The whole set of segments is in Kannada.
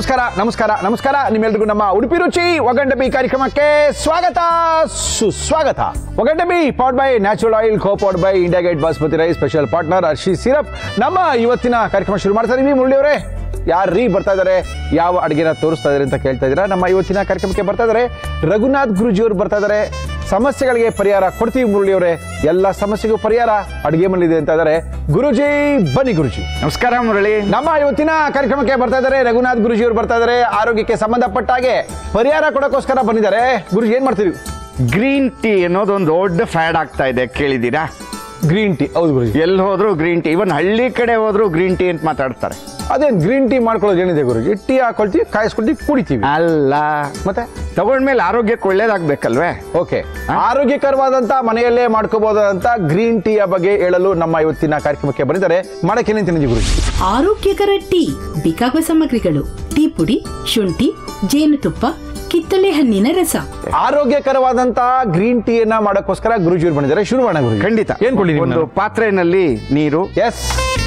ನಮಸ್ಕಾರ ನಮಸ್ಕಾರ ನಮಸ್ಕಾರ ನಿಮ್ಮೆಲ್ರಿಗೂ ನಮ್ಮ ಉಡುಪಿ ರುಚಿ ಒಗಂಡಬಿ ಕಾರ್ಯಕ್ರಮಕ್ಕೆ ಸ್ವಾಗತ ಸುಸ್ವಾಗತ ಒಗಂಡಬಿ powered by natural oil co powered by India Gate basmati rice special partner Arshi syrup ನಮ್ಮ ಇವತ್ತಿನ ಕಾರ್ಯಕ್ರಮ ಶುರು ಮಾಡ್ತಾ ಇದೀವಿ ಮುರಳಿ ಅವರೇ ಯಾರ್ರೀ ಬರ್ತಾ ಇದಾರೆ ಯಾವ ಅಡುಗೆನ ತೋರಿಸ್ತಾ ಇದಾರೆ ಅಂತ ಕೇಳ್ತಾ ಇದ್ದೀರಾ ನಮ್ಮ ಇವತ್ತಿನ ಕಾರ್ಯಕ್ರಮಕ್ಕೆ ಬರ್ತಾ ಇದಾರೆ ರಘುನಾಥ್ ಗುರುಜಿ ಅವರು ಬರ್ತಾ ಇದಾರೆ ಸಮಸ್ಯೆಗಳಿಗೆ ಪರಿಹಾರ ಕೊಡ್ತೀವಿ ಮುರಳಿ ಅವರೇ ಎಲ್ಲ ಸಮಸ್ಯೆಗೂ ಪರಿಹಾರ ಅಡುಗೆ ಮನೆಯಲ್ಲಿದೆ ಅಂತ ಇದಾರೆ ಗುರುಜಿ ಬನ್ನಿ ಗುರುಜಿ ನಮಸ್ಕಾರ ಮುರಳಿ ನಮ್ಮ ಇವತ್ತಿನ ಕಾರ್ಯಕ್ರಮಕ್ಕೆ ಬರ್ತಾ ಇದ್ದಾರೆ ರಘುನಾಥ್ ಗುರುಜಿ ಅವರು ಬರ್ತಾ ಇದ್ದಾರೆ ಆರೋಗ್ಯಕ್ಕೆ ಸಂಬಂಧಪಟ್ಟ ಹಾಗೆ ಪರಿಹಾರ ಕೊಡೋಕ್ಕೋಸ್ಕರ ಬಂದಿದ್ದಾರೆ ಗುರುಜಿ ಏನ್ ಮಾಡ್ತೀವಿ ಗ್ರೀನ್ ಟೀ ಅನ್ನೋದೊಂದು ದೊಡ್ಡ ಫ್ಯಾಡ್ ಆಗ್ತಾ ಇದೆ ಕೇಳಿದ್ದೀರಾ ಗ್ರೀನ್ ಟೀ ಹೌದು ಗುರುಜಿ ಎಲ್ಲಿ ಹೋದ್ರು ಗ್ರೀನ್ ಟೀ ಇವನ್ ಹಳ್ಳಿ ಕಡೆ ಹೋದ್ರು ಗ್ರೀನ್ ಟೀ ಅಂತ ಮಾತಾಡ್ತಾರೆ ಅದೇನ್ ಗ್ರೀನ್ ಟೀ ಮಾಡ್ಕೊಳ್ಳೋದು ಏನಿದೆ ಗುರುಜಿ ಟೀ ಹಾಕೊಳ್ತೀವಿ ಕಾಯಿಸ್ಕೊಳ್ತೀವಿ ಕುಡಿತೀವಿ ಅಲ್ಲ ಮತ್ತೆ ತಗೊಂಡ್ಮೇಲೆ ಆರೋಗ್ಯಕ್ಕೆ ಒಳ್ಳೇದಾಗ್ಬೇಕಲ್ವೇ ಓಕೆ ಆರೋಗ್ಯಕರವಾದಂತ ಮನೆಯಲ್ಲೇ ಮಾಡ್ಕೋಬಹುದಾದಂತ ಗ್ರೀನ್ ಟೀಯ ಬಗ್ಗೆ ಹೇಳಲು ನಮ್ಮ ಇವತ್ತಿನ ಕಾರ್ಯಕ್ರಮಕ್ಕೆ ಬಂದಿದ್ದಾರೆ ಮಾಡಕ್ಕೆ ನಿಂತಿದ್ದೀವಿ ಗುರುಜಿ ಆರೋಗ್ಯಕರ ಟೀ ಬೇಕಾಗುವ ಸಾಮಗ್ರಿಗಳು ಟೀ ಪುಡಿ ಶುಂಠಿ ಜೇನುತುಪ್ಪ ಕಿತ್ತಳೆ ಹಣ್ಣಿನ ರಸ ಆರೋಗ್ಯಕರವಾದಂತ ಗ್ರೀನ್ ಟೀಯನ್ನ ಮಾಡೋಕ್ಕೋಸ್ಕರ ಗುರುಜಿ ಅವರು ಬಂದಿದ್ದಾರೆ ಶುರು ಮಾಡೋಣ ಗುರುಜಿ ಖಂಡಿತ ಏನ್ ಕೊಡಿ ಒಂದು ಪಾತ್ರೆನಲ್ಲಿ ನೀರು ಎಸ್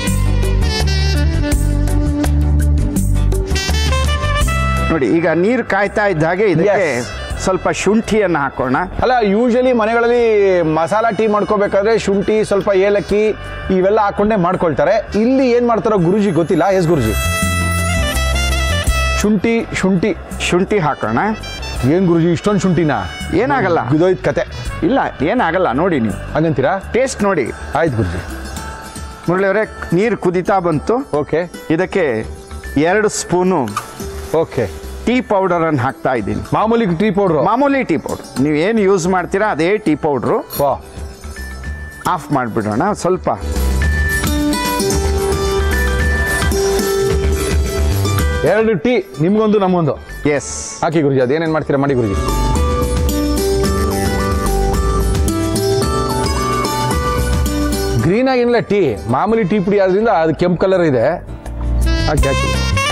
ನೋಡಿ ಈಗ ನೀರು ಕಾಯ್ತಾ ಇದ್ದ ಹಾಗೆ ಇದಕ್ಕೆ Yes. ಸ್ವಲ್ಪ ಶುಂಠಿಯನ್ನು ಹಾಕೋಣ ಅಲ್ಲ ಯೂಶಲಿ ಮನೆಗಳಲ್ಲಿ ಮಸಾಲಾ ಟೀ ಮಾಡ್ಕೋಬೇಕಾದ್ರೆ ಶುಂಠಿ ಸ್ವಲ್ಪ ಏಲಕ್ಕಿ ಇವೆಲ್ಲ ಹಾಕೊಂಡೇ ಮಾಡ್ಕೊಳ್ತಾರೆ ಇಲ್ಲಿ ಏನ್ ಮಾಡ್ತಾರೋ ಗುರುಜಿ ಗೊತ್ತಿಲ್ಲ ಎಸ್ ಗುರುಜಿ ಶುಂಠಿ ಶುಂಠಿ ಶುಂಠಿ ಹಾಕೋಣ ಏನ್ ಗುರುಜಿ ಇಷ್ಟೊಂದು ಶುಂಠಿನ ಏನಾಗಲ್ಲ ಗುದೋಯ್ತು ಕತೆ ಇಲ್ಲ ಏನಾಗಲ್ಲ ನೋಡಿ ನೀವು ಹಂಗಂತೀರಾ ಟೇಸ್ಟ್ ನೋಡಿ ಆಯ್ತು ಗುರುಜಿ ಮುರಳಿ ಅವರೇ ನೀರು ಕುದಿತಾ ಬಂತು ಓಕೆ ಇದಕ್ಕೆ ಎರಡು ಸ್ಪೂನು ಓಕೆ ಟೀ ಪೌಡರ್ ಅನ್ನು ಹಾಕ್ತಾ ಇದ್ದೀನಿ ಮಾಮೂಲಿ ಟೀ ಪೌಡ್ರು ಮಾಮೂಲಿ ಟೀ ಪೌಡರ್ ನೀವು ಏನು ಯೂಸ್ ಮಾಡ್ತೀರಾ ಅದೇ ಟೀ ಪೌಡ್ರು ವಾ ಆಫ್ ಮಾಡಿಬಿಡೋಣ ಸ್ವಲ್ಪ ಎರಡು ಟೀ ನಿಮ್ಗೊಂದು ನಮ್ಗೊಂದು ಎಸ್ ಹಾಕಿ ಗುರುಜಿ ಅದೇನೇನ್ ಮಾಡ್ತೀರಾ ಮಾಡಿ ಗುರುಜಿ ಗ್ರೀನ್ ಆಗಿಲ್ಲ ಟೀ ಮಾಮೂಲಿ ಟೀ ಪುಡಿ ಆದ್ರಿಂದ ಅದು ಕೆಂಪು ಕಲರ್ ಇದೆ ಹಾಕಿ ಹಾಕಿ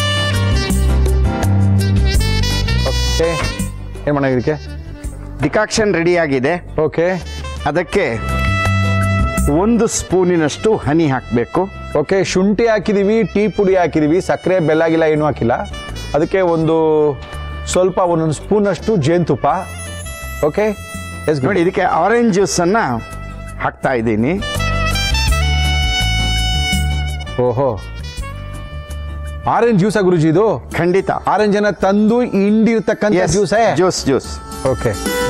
ಓಕೆ ಏನು ಮಾಡೋಣ ಇದಕ್ಕೆ ಡಿಕಾಕ್ಷನ್ ರೆಡಿ ಆಗಿದೆ ಓಕೆ ಅದಕ್ಕೆ ಒಂದು ಸ್ಪೂನಿನಷ್ಟು ಹನಿ ಹಾಕಬೇಕು ಓಕೆ ಶುಂಠಿ ಹಾಕಿದೀವಿ ಟೀ ಪುಡಿ ಹಾಕಿದೀವಿ ಸಕ್ಕರೆ ಬೆಲ್ಲ ಗಿಲ್ಲ ಏನೂ ಹಾಕಿಲ್ಲ ಅದಕ್ಕೆ ಒಂದು ಸ್ವಲ್ಪ ಒಂದೊಂದು ಸ್ಪೂನಷ್ಟು ಜೇನುತುಪ್ಪ ಓಕೆ ಎಸ್ ನೋಡಿ ಇದಕ್ಕೆ ಆರೆಂಜ್ ಜ್ಯೂಸನ್ನು ಹಾಕ್ತಾ ಇದ್ದೀನಿ ಓಹೋ ಆರೆಂಜ್ ಜ್ಯೂಸಾ ಗುರುಜಿ ಇದು ಖಂಡಿತ ಆರೆಂಜ್ ಅನ್ನ ತಂದು ಹಿಂಡಿರ್ತಕ್ಕಂಥ ಜ್ಯೂಸೇ ಜ್ಯೂಸ್ ಜ್ಯೂಸ್ ಓಕೆ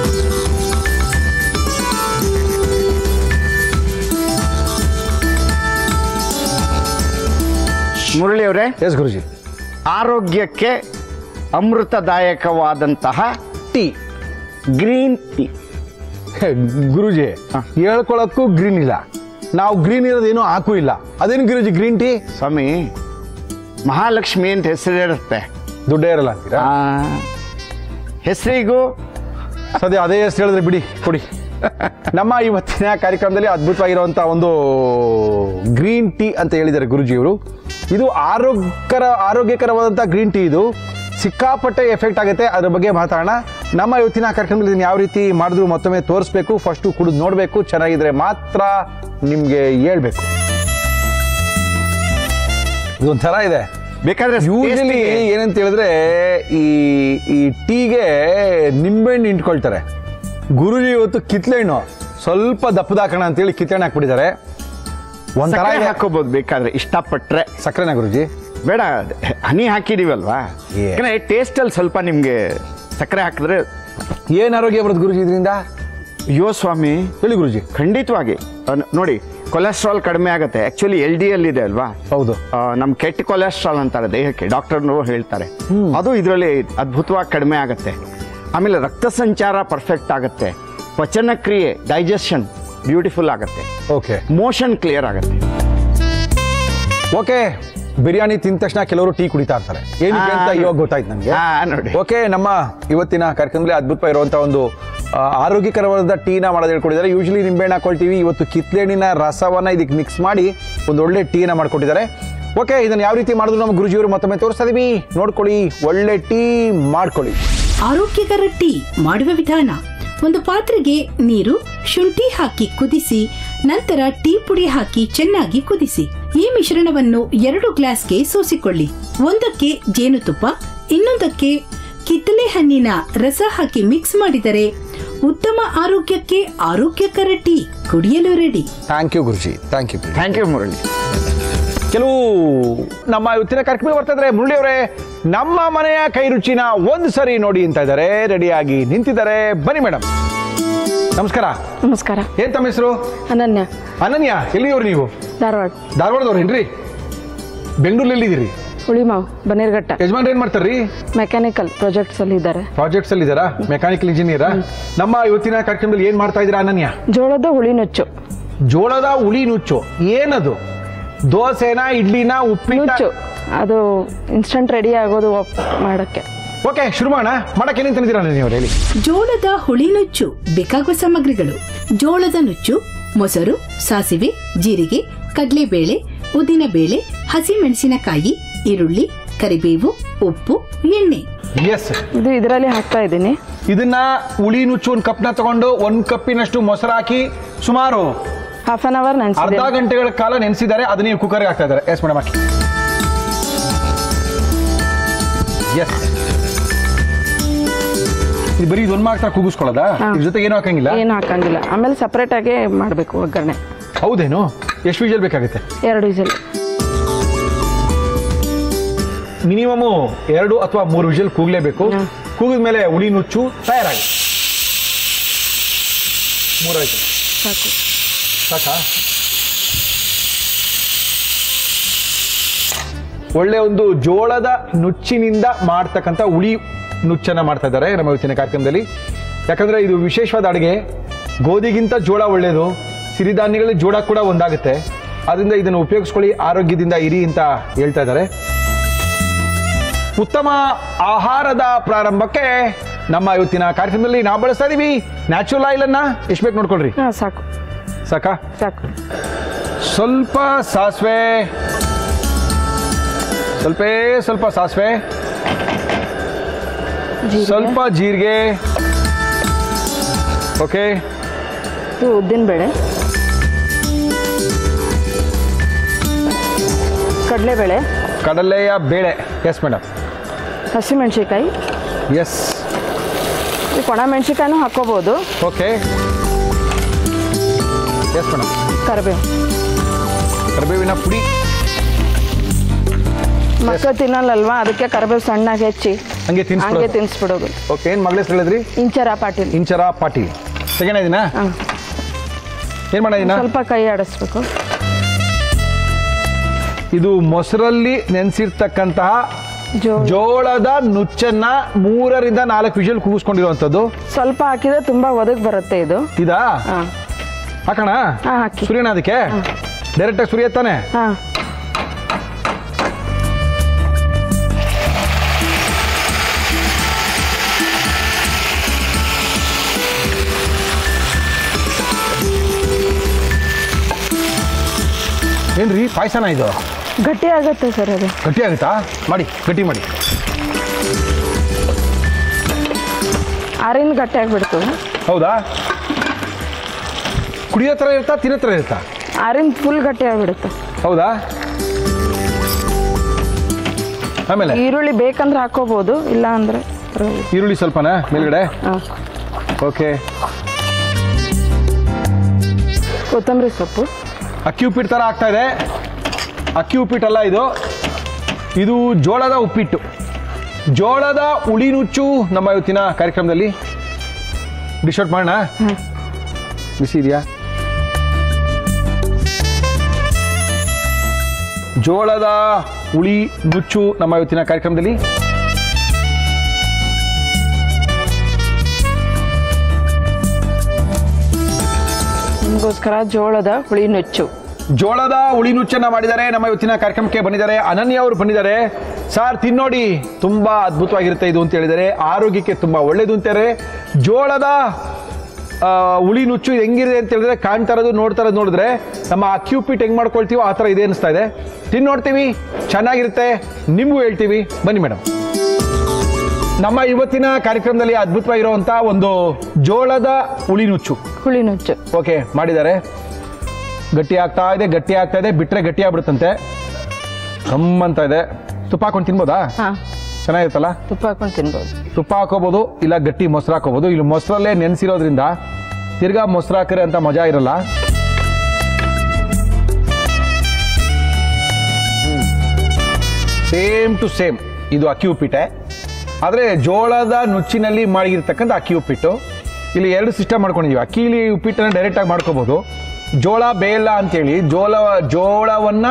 ಮುರಳಿ ಅವರೇ ಎಸ್ ಗುರುಜಿ ಆರೋಗ್ಯಕ್ಕೆ ಅಮೃತದಾಯಕವಾದಂತಹ ಟೀ ಗ್ರೀನ್ ಟೀ ಗುರುಜಿ ಹಾ. ಹೇಳ್ಕೊಳಕ್ಕೂ ಗ್ರೀನ್ ಇಲ್ಲ ನಾವು ಗ್ರೀನ್ ಇರೋದೇನು ಹಾಕೂ ಇಲ್ಲ ಅದೇನು ಗುರುಜಿ ಗ್ರೀನ್ ಟೀ ಸ್ವಾಮಿ ಮಹಾಲಕ್ಷ್ಮಿ ಅಂತ ಹೆಸರಿರುತ್ತೆ ದುಡ್ಡೇ ಇರಲ್ಲ ಅಂತೀರಾ ಆ, ಹೆಸರಿಗೂ ಸದ್ಯ ಅದೇ ಎಷ್ಟು ಹೇಳಿದ್ರೆ ಬಿಡಿ ಕೊಡಿ ನಮ್ಮ ಇವತ್ತಿನ ಕಾರ್ಯಕ್ರಮದಲ್ಲಿ ಅದ್ಭುತವಾಗಿರುವಂಥ ಒಂದು ಗ್ರೀನ್ ಟೀ ಅಂತ ಹೇಳಿದ್ದಾರೆ ಗುರುಜಿಯವರು ಇದು ಆರೋಗ್ಯಕರ ಆರೋಗ್ಯಕರವಾದಂಥ ಗ್ರೀನ್ ಟೀ ಇದು ಸಿಕ್ಕಾಪಟ್ಟೆ ಎಫೆಕ್ಟ್ ಆಗುತ್ತೆ ಅದ್ರ ಬಗ್ಗೆ ಮಾತಾಡೋಣ ನಮ್ಮ ಇವತ್ತಿನ ಕಾರ್ಯಕ್ರಮದಲ್ಲಿ ಇದನ್ನ ಯಾವ ರೀತಿ ಮಾಡಿದ್ರು ಮತ್ತೊಮ್ಮೆ ತೋರಿಸ್ಬೇಕು ಫಸ್ಟು ಕುಡಿದು ನೋಡಬೇಕು ಚೆನ್ನಾಗಿದ್ರೆ ಮಾತ್ರ ನಿಮಗೆ ಹೇಳ್ಬೇಕು ಇದೊಂಥರ ಇದೆ ಬೇಕಾದ್ರೆ ಯೂಶಲಿ taste ಗೆ ಏನಂತ ಹೇಳಿದ್ರೆ ಈ ಈ ಟೀಗೆ ನಿಂಬೆಹಣ್ಣು ಇಂಟ್ಕೊಳ್ತಾರೆ ಗುರುಜಿ ಇವತ್ತು ಕಿತ್ಲೆಹಣ್ಣು ಸ್ವಲ್ಪ ದಪ್ಪದಾಕೋಣ ಅಂತೇಳಿ ಕಿತ್ಲೆಹಣ್ಣು ಹಾಕ್ಬಿಟ್ಟಿದ್ದಾರೆ ಒಂಥರ ಸಕ್ಕರೆ ಇದೆ ಹಾಕೋಬಹುದು ಬೇಕಾದ್ರೆ ಇಷ್ಟಪಟ್ರೆ ಸಕ್ಕರೆನಾ ಗುರುಜಿ ಬೇಡ ಹನಿ ಹಾಕಿದೀವಲ್ವಾ ಏ. ಯಾಕಂದ್ರೆ ಟೇಸ್ಟ್ ಅಲ್ಲಿ ಸ್ವಲ್ಪ ನಿಮ್ಗೆ ಸಕ್ಕರೆ ಹಾಕಿದ್ರೆ ಏನ್ ಆರೋಗ್ಯ ಬರುತ್ತೆ ಗುರುಜಿ ಇದರಿಂದ ಅಯ್ಯೋ ಸ್ವಾಮಿ ಹೇಳಿ ಗುರುಜಿ ಖಂಡಿತವಾಗಿ ಅನ್- ನೋಡಿ ಕೊಲೆಸ್ಟ್ರಾಲ್ ಕಡಿಮೆ ಆಗುತ್ತೆ ಆಕ್ಚುಲಿ ಎಲ್ ಡಿ ಎಲ್ ಇದೆ ಅಲ್ವಾ ಹೌದು ಆ, ನಮ್ ಕೆಟ್ಟ ಕೊಲೆಸ್ಟ್ರಾಲ್ ಅಂತಾರೆ ದೇಹಕ್ಕೆ ಡಾಕ್ಟರ್ನು ಹೇಳ್ತಾರೆ ಅದು ಇದರಲ್ಲಿ ಅದ್ಭುತವಾಗಿ ಕಡಿಮೆ ಆಗುತ್ತೆ ಆಮೇಲೆ ರಕ್ತ ಸಂಚಾರ ಪರ್ಫೆಕ್ಟ್ ಆಗುತ್ತೆ ಪಚನ ಕ್ರಿಯೆ ಡೈಜೆಷನ್ ಬ್ಯೂಟಿಫುಲ್ ಆಗುತ್ತೆ ಓಕೆ ಮೋಷನ್ ಕ್ಲಿಯರ್ ಆಗುತ್ತೆ ಓಕೆ ಬಿರಿಯಾನಿ ತಿಂದ ತಕ್ಷಣ ಕೆಲವರು ಟೀ ಕುಡಿತಾ ಇರ್ತಾರೆ ಏನಕ್ಕೆ ಅಂತ ಆ, ಇವಾಗ ಗೊತ್ತಾಯ್ತು ನನಗೆ ಹಾ ನೋಡಿ ಓಕೆ ನಮ್ಮ ಇವತ್ತಿನ ಕಾರ್ಯಕ್ರಮದಲ್ಲಿ ಅದ್ಭುತವಾಗಿರುವಂಥ ಒಂದು ಆ, ಆರೋಗ್ಯಕರವಾದ ಟೀನ ಮಾಡೋದು ಹೇಳ್ಕೊಟ್ಟಿದ್ದಾರೆ ಯೂಶಲಿ ನಿಂಬೆಹಣ್ಣು ಹಾಕೊಳ್ತೀವಿ ಇವತ್ತು ಕಿತ್ಲೆಹಣ್ಣಿನ ರಸವನ್ನ ಇದಕ್ಕೆ ಮಿಕ್ಸ್ ಮಾಡಿ ಒಂದು ಒಳ್ಳೆ ಟೀನ ಮಾಡ್ಕೊಟ್ಟಿದ್ದಾರೆ ಓಕೆ ಇದನ್ನು ಯಾವ ರೀತಿ ಮಾಡಿದ್ರು ನಮ್ಮ ಗುರುಜಿಯವರು ಮತ್ತೊಮ್ಮೆ ತೋರಿಸ್ತಾ ಇದೀವಿ ನೋಡ್ಕೊಳ್ಳಿ ಒಳ್ಳೆ ಟೀ ಮಾಡ್ಕೊಳ್ಳಿ ಆರೋಗ್ಯಕರ ಟೀ ಮಾಡುವ ವಿಧಾನ ಒಂದು ಪಾತ್ರೆಗೆ ನೀರು ಶುಂಠಿ ಹಾಕಿ ಕುದಿಸಿ ನಂತರ ಟೀ ಪುಡಿ ಹಾಕಿ ಚೆನ್ನಾಗಿ ಕುದಿಸಿ ಈ ಮಿಶ್ರಣವನ್ನು ಎರಡು ಗ್ಲಾಸ್ಗೆ ಸೋಸಿಕೊಳ್ಳಿ ಒಂದಕ್ಕೆ ಜೇನುತುಪ್ಪ ಇನ್ನೊಂದಕ್ಕೆ ಕಿತ್ತಳೆ ಹಣ್ಣಿನ ರಸ ಹಾಕಿ ಮಿಕ್ಸ್ ಮಾಡಿದರೆ ಉತ್ತಮ ಆರೋಗ್ಯಕ್ಕೆ ಆರೋಗ್ಯಕರ ಟೀ ಕುಡಿಯಲು ready thank you Guruji thank you thank you Murali ಕೆಲವು ನಮ್ಮ ಇವತ್ತಿನ ಕಾರ್ಯಕ್ರಮ ಬರ್ತಾ ಇದ್ದಾರೆ ಮುರಳಿ ಅವರೇ ನಮ್ಮ ಮನೆಯ ಕೈ ರುಚಿನ ಒಂದು ಸರಿ ನೋಡಿ ಅಂತ ಇದ್ದಾರೆ ರೆಡಿಯಾಗಿ ನಿಂತಿದ್ದಾರೆ ಬನ್ನಿ ಮೇಡಮ್ ನಮಸ್ಕಾರ ನಮಸ್ಕಾರ ಏನ್ ತಮ್ಮ ಹೆಸರು ಅನನ್ಯ ಅನನ್ಯ ಎಲ್ಲಿಯವ್ರು ನೀವು ಧಾರವಾಡ ಧಾರವಾಡದವ್ರೇನ್ರಿ ಬೆಂಗಳೂರಲ್ಲಿ ಎಲ್ಲಿದ್ದೀರಿ ಉಳಿಮಾವ್ ಬನ್ನೇರ್ಘಟ್ಟ ಯಜಮಾನ್ರು ಏನ್ ಮಾಡ್ತಾರ್ರಿ ಮೆಕ್ಯಾನಿಕಲ್ ಪ್ರಾಜೆಕ್ಟ್ಸ್ ಅಲ್ಲಿ ಇದ್ದಾರೆ ಪ್ರಾಜೆಕ್ಟ್ಸ್ ಅಲ್ಲಿ ಇದ್ದಾರಾ ಮೆಕ್ಯಾನಿಕಲ್ ಇಂಜಿನಿಯರಾ ನಮ್ಮ ಇವತ್ತಿನ ಕಾರ್ಯಕ್ರಮದಲ್ಲಿ ಏನ್ ಮಾಡ್ತಾ ಇದ್ದೀರಾ ಅನನ್ಯ ಜೋಳದ ಹುಳಿ ನುಚ್ಚು ಜೋಳದ ಉಳಿ ನುಚ್ಚು ಏನದು ದೋಸೆನ ಇಡ್ಲಿನ ಉಪ್ಪಿನ ನುಚ್ಚು ಅದು ಇನ್ಸ್ಟಂಟ್ ರೆಡಿ ಆಗೋದು ಒಪ್- ಮಾಡಕ್ಕೆ ಓಕೆ ಶುರು ಮಾಡೋಣ ಮಾಡಕ್ಕೆ ಏನೇನು ತಂದಿದ್ದೀರಾ ನೀವು ಹೇಳಿ ಜೋಳದ ಹುಳಿ ನುಚ್ಚು ಬೇಕಾಗುವ ಸಾಮಗ್ರಿಗಳು ಜೋಳದ ನುಚ್ಚು ಮೊಸರು ಸಾಸಿವೆ ಜೀರಿಗೆ ಕಡಲೆಬೇಳೆ ಉದ್ದಿನಬೇಳೆ ಹಸಿಮೆಣಸಿನಕಾಯಿ ಈರುಳ್ಳಿ ಕರಿಬೇವು ಉಪ್ಪು ಎಣ್ಣೆ ಎಸ್ ಇದು ಇದರಲ್ಲಿ ಹಾಕ್ತಾ ಇದ್ದೀನಿ ಇದನ್ನ ಉಳಿ ನುಚ್ಚು ಒಂದು ಕಪ್ನ ತಗೊಂಡು ಒಂದ್ ಕಪ್ಪಿನಷ್ಟು ಮೊಸರು ಹಾಕಿ ಸುಮಾರು ಹಾಫ್ ಅನ್ ಅವರ್ ಅರ್ಧ ನೆನೆಸಿದೆ ಗಂಟೆಗಳ ಕಾಲ ನೆನೆಸಿದ್ದಾರೆ ಅದನ್ನ ನೀವು ಕುಕ್ಕರ್ಗೆ ಹಾಕ್ತಾ ಇದ್ದಾರೆ ಎಸ್ ಮೇಡಮ್ ಹಾಕಿ ಎಸ್ ಇದು ಬರೀ ಇದೊಂದು ಮಾತ್ರ ಕೂಗಿಸ್ಕೊಳ್ಳೋದಾ ಹಾ. ಇದ್ರ ಜೊತೆಗೆ ಏನೂ ಹಾಕಂಗಿಲ್ಲ ಏನು ಹಾಕಂಗಿಲ್ಲ ಆಮೇಲೆ ಸಪ್ರೇಟ್ ಆಗಿ ಮಾಡಬೇಕು ಒಗ್ಗರಣೆ ಹೌದೇನು ಎಷ್ಟು ವಿಜಲ್ ಬೇಕಾಗುತ್ತೆ ಎರಡು ವಿಸಲ್ ಮಿನಿಮಮ್ ಎರಡು ಅಥವಾ ಮೂರು ವಿಜಲ್ ಕೂಗಲೇಬೇಕು ಹ್ಮ್. ಕೂಗಿದ ಮೇಲೆ ಉಳಿ ನುಚ್ಚು ತಯಾರಾಗಿ ಮೂರಾಯ್ತು ಸಾಕು ಸಾಕಾ ಒಳ್ಳೆ ಒಂದು ಜೋಳದ ನುಚ್ಚಿನಿಂದ ಮಾಡ್ತಕ್ಕಂಥ ಉಳಿ ನುಚ್ಚನ್ನ ಮಾಡ್ತಾ ಇದ್ದಾರೆ ನಮ್ಮ ಇವತ್ತಿನ ಕಾರ್ಯಕ್ರಮದಲ್ಲಿ ಯಾಕಂದ್ರೆ ಇದು ವಿಶೇಷವಾದ ಅಡುಗೆ ಗೋಧಿಗಿಂತ ಜೋಳ ಒಳ್ಳೆಯದು ಸಿರಿಧಾನ್ಯಗಳಲ್ಲಿ ಜೋಳ ಕೂಡ ಒಂದಾಗುತ್ತೆ ಅದರಿಂದ ಇದನ್ನು ಉಪಯೋಗಿಸ್ಕೊಳ್ಳಿ ಆರೋಗ್ಯದಿಂದ ಇರಿ ಅಂತ ಹೇಳ್ತಾ ಇದ್ದಾರೆ ಉತ್ತಮ ಆಹಾರದ ಪ್ರಾರಂಭಕ್ಕೆ ನಮ್ಮ ಇವತ್ತಿನ ಕಾರ್ಯಕ್ರಮದಲ್ಲಿ ನಾವು ಬಳಸ್ತಾ ಇದೀವಿ ನ್ಯಾಚುರಲ್ ಆಯಿಲ್ ಅನ್ನ ಎಷ್ಟು ಬೇಕು ನೋಡ್ಕೊಳ್ರಿ ಹಾಂ ಸಾಕು ಸಾಕಾ ಸಾಕು ಸ್ವಲ್ಪ ಸಾಸಿವೆ ಸ್ವಲ್ಪ ಸ್ವಲ್ಪ ಸಾಸಿವೆ ಜೀರಿಗೆ ಸ್ವಲ್ಪ ಜೀರಿಗೆ ಓಕೆ ಇದು ಉದ್ದಿನಬೇಳೆ ಕಡಲೆಬೇಳೆ ಕಡಲೆಯ ಬೇಳೆ ಎಸ್ ಮೇಡಮ್ ಹಸಿಮೆಣ್ಸಿಕಾಯಿ ಎಸ್ ಈ ಒಣ ಮೆಣಸಿಕಾಯಿನೂ ಹಾಕ್ಕೋಬೋದು ಓಕೆ ಎಸ್ ಮೇಡಮ್ ಕರಿಬೇವು ಕರಿಬೇವಿನ ಪುಡಿ ಮಕ್ಕಳು ತಿನ್ನಲ್ಲಲ್ವಾ ಅದಕ್ಕೆ ಕರಿಬೇವು ಸಣ್ಣಗೆ ಹೆಚ್ಚಿ ಹಂಗೆ ಹಂಗೆ ತಿನ್ಸ್ಬಿಡೋದು ತಿನ್ಸ್ಬಿಡೋದು ಓಕೆ ಏನು ಮಗಳ ಹೆಸರು ಹೇಳಿದ್ರಿ ಇಂಚರ ಪಾಟೀಲ್ ಇಂಚರ ಪಾಟೀಲ್ ಸೆಕೆಂಡ್ ಇದೀನಾ ಹಾಂ ಏನು ಮಾಡೋದಿನ ಸ್ವಲ್ಪ ಕೈ ಆಡಿಸ್ಬೇಕು ಇದು ಮೊಸರಲ್ಲಿ ನೆನೆಸಿರ್ತಕ್ಕಂತಹ ಜೋ ಜೋಳದ ನುಚ್ಚನ್ನ ಮೂರರಿಂದ ನಾಲ್ಕು ವಿಷಲ್ ಕೂಗಿಸ್ಕೊಂಡಿರುವಂಥದ್ದು ಸ್ವಲ್ಪ ಹಾಕಿದ್ರೆ ತುಂಬಾ ಒದಗ್ ಬರುತ್ತೆ ಇದು ಇದಾ ಹಾಂ ಹಾಕೋಣ ಹಾಂ ಹಾಕಿ ಸುರಿಯೋಣ ಅದಕ್ಕೆ ಡೈರೆಕ್ಟಾಗಿ ಸುರಿಯತ್ತಾನೆ ಹಾಂ ಏನ್ರಿ ಪಾಯಸನ ಇದು ಗಟ್ಟಿ ಆಗುತ್ತೆ ಸರ್ ಅದು ಗಟ್ಟಿ ಆಗುತ್ತಾ ಮಾಡಿ ಗಟ್ಟಿ ಮಾಡಿ ಆರಿಂದ ಗಟ್ಟಿ ಆಗಿಬಿಡ್ತು ಹೌದಾ ಕುಡಿಯೋ ಥರ ಇರ್ತಾ ತಿನ್ನೋ ಥರ ಇರ್ತಾ ಆರಿಂದ ಫುಲ್ ಗಟ್ಟಿ ಆಗಿಬಿಡುತ್ತೆ ಹೌದಾ ಆಮೇಲೆ ಈರುಳ್ಳಿ ಬೇಕಂದ್ರೆ ಹಾಕೋಬಹುದು ಇಲ್ಲ ಅಂದ್ರೆ ಪರವಾಗಿಲ್ಲ. ಈರುಳ್ಳಿ ಸ್ವಲ್ಪನಾ ಮೇಲ್ಗಡೆ ಹಾಂ ಓಕೆ ಕೊತ್ತಂಬರಿ ಸೊಪ್ಪು ಅಕ್ಕಿ ಉಪ್ಪಿಟ್ಟು ಥರ ಆಗ್ತಾ ಇದೆ ಅಕ್ಕಿ ಉಪ್ಪಿಟ್ಟಲ್ಲ ಇದು ಇದು ಜೋಳದ ಉಪ್ಪಿಟ್ಟು ಜೋಳದ ಉಳಿ ನುಚ್ಚು ನಮ್ಮ ಇವತ್ತಿನ ಕಾರ್ಯಕ್ರಮದಲ್ಲಿ ಡಿಶ್ ಔಟ್ ಮಾಡೋಣ ಹಾಂ ಬಿಸಿ ಇದೆಯಾ ಜೋಳದ ಉಳಿ ನುಚ್ಚು ನಮ್ಮ ಇವತ್ತಿನ ಕಾರ್ಯಕ್ರಮದಲ್ಲಿ ನಿಮಗೋಸ್ಕರ ಜೋಳದ ಹುಳಿ ನುಚ್ಚು ಜೋಳದ ಉಳಿ ನುಚ್ಚನ್ನ ಮಾಡಿದ್ದಾರೆ ನಮ್ಮ ಇವತ್ತಿನ ಕಾರ್ಯಕ್ರಮಕ್ಕೆ ಬಂದಿದ್ದಾರೆ ಅನನ್ಯ ಅವರು ಬಂದಿದ್ದಾರೆ ಸರ್ ತಿನ್ನೋಡಿ ತುಂಬಾ ಅದ್ಭುತವಾಗಿರುತ್ತೆ ಇದು ಅಂತ ಹೇಳಿದ್ದಾರೆ ಆರೋಗ್ಯಕ್ಕೆ ತುಂಬಾ ಒಳ್ಳೇದು ಅಂತಾರೆ ಜೋಳದ ಆ, ಉಳಿ ನುಚ್ಚು ಇದು ಹೆಂಗಿದೆ ಅಂತ ಹೇಳಿದ್ರೆ ಕಾಣ್ತಾ ಇರೋದು ನೋಡ್ತಾ ಇರೋದು ನೋಡಿದ್ರೆ ನಮ್ಮ ಅಕ್ಕಿ ಉಪ್ಪಿಟ್ಟು ಹೆಂಗ್ ಮಾಡ್ಕೊಳ್ತೀವೋ ಆ ಥರ ಇದೆ ಅನಿಸ್ತಾ ಇದೆ ತಿನ್ ನೋಡ್ತೀವಿ ಚೆನ್ನಾಗಿರುತ್ತೆ ನಿಮಗೂ ಹೇಳ್ತೀವಿ ಬನ್ನಿ ಮೇಡಮ್ ನಮ್ಮ ಇವತ್ತಿನ ಕಾರ್ಯಕ್ರಮದಲ್ಲಿ ಅದ್ಭುತವಾಗಿರುವಂಥ ಒಂದು ಜೋಳದ ಉಳಿ ನುಚ್ಚು ಹುಳಿ ನುಚ್ಚು ಓಕೆ ಮಾಡಿದ್ದಾರೆ ಗಟ್ಟಿ ಆಗ್ತಾ ಇದೆ ಗಟ್ಟಿ ಆಗ್ತಾ ಇದೆ ಬಿಟ್ಟರೆ ಗಟ್ಟಿ ಆಗ್ಬಿಡುತ್ತಂತೆ ಗಮ್ ಅಂತ ಇದೆ ತುಪ್ಪ ಹಾಕೊಂಡು ತಿನ್ಬೋದಾ ಹಾಂ ಚೆನ್ನಾಗಿರುತ್ತಲ್ಲ ತುಪ್ಪ ಹಾಕೊಂಡು ತಿನ್ಬೋದು ತುಪ್ಪ ಹಾಕೋಬಹುದು ಇಲ್ಲ ಗಟ್ಟಿ ಮೊಸರು ಹಾಕೋಬಹುದು ಇಲ್ಲಿ ಮೊಸರಲ್ಲೇ ನೆನೆಸಿರೋದ್ರಿಂದ ತಿರ್ಗಾ ಮೊಸರು ಹಾಕಿದ್ರೆ ಅಂತ ಮಜಾ ಇರಲ್ಲ ಸೇಮ್ ಟು ಸೇಮ್ ಇದು ಅಕ್ಕಿ ಉಪ್ಪಿಟ್ಟೆ ಆದರೆ ಜೋಳದ ನುಚ್ಚಿನಲ್ಲಿ ಮಾಡಿರ್ತಕ್ಕಂಥ ಅಕ್ಕಿ ಉಪ್ಪಿಟ್ಟು ಇಲ್ಲಿ ಎರಡು ಸಿಸ್ಟಮ್ ಮಾಡ್ಕೊಂಡಿದ್ದೀವಿ ಅಕ್ಕಿಲಿ ಉಪ್ಪಿಟ್ಟನ್ನು ಡೈರೆಕ್ಟಾಗಿ ಮಾಡ್ಕೋಬಹುದು ಜೋಳ ಬೇಲ ಅಂತೇಳಿ ಜೋಳ ಜೋಳವನ್ನು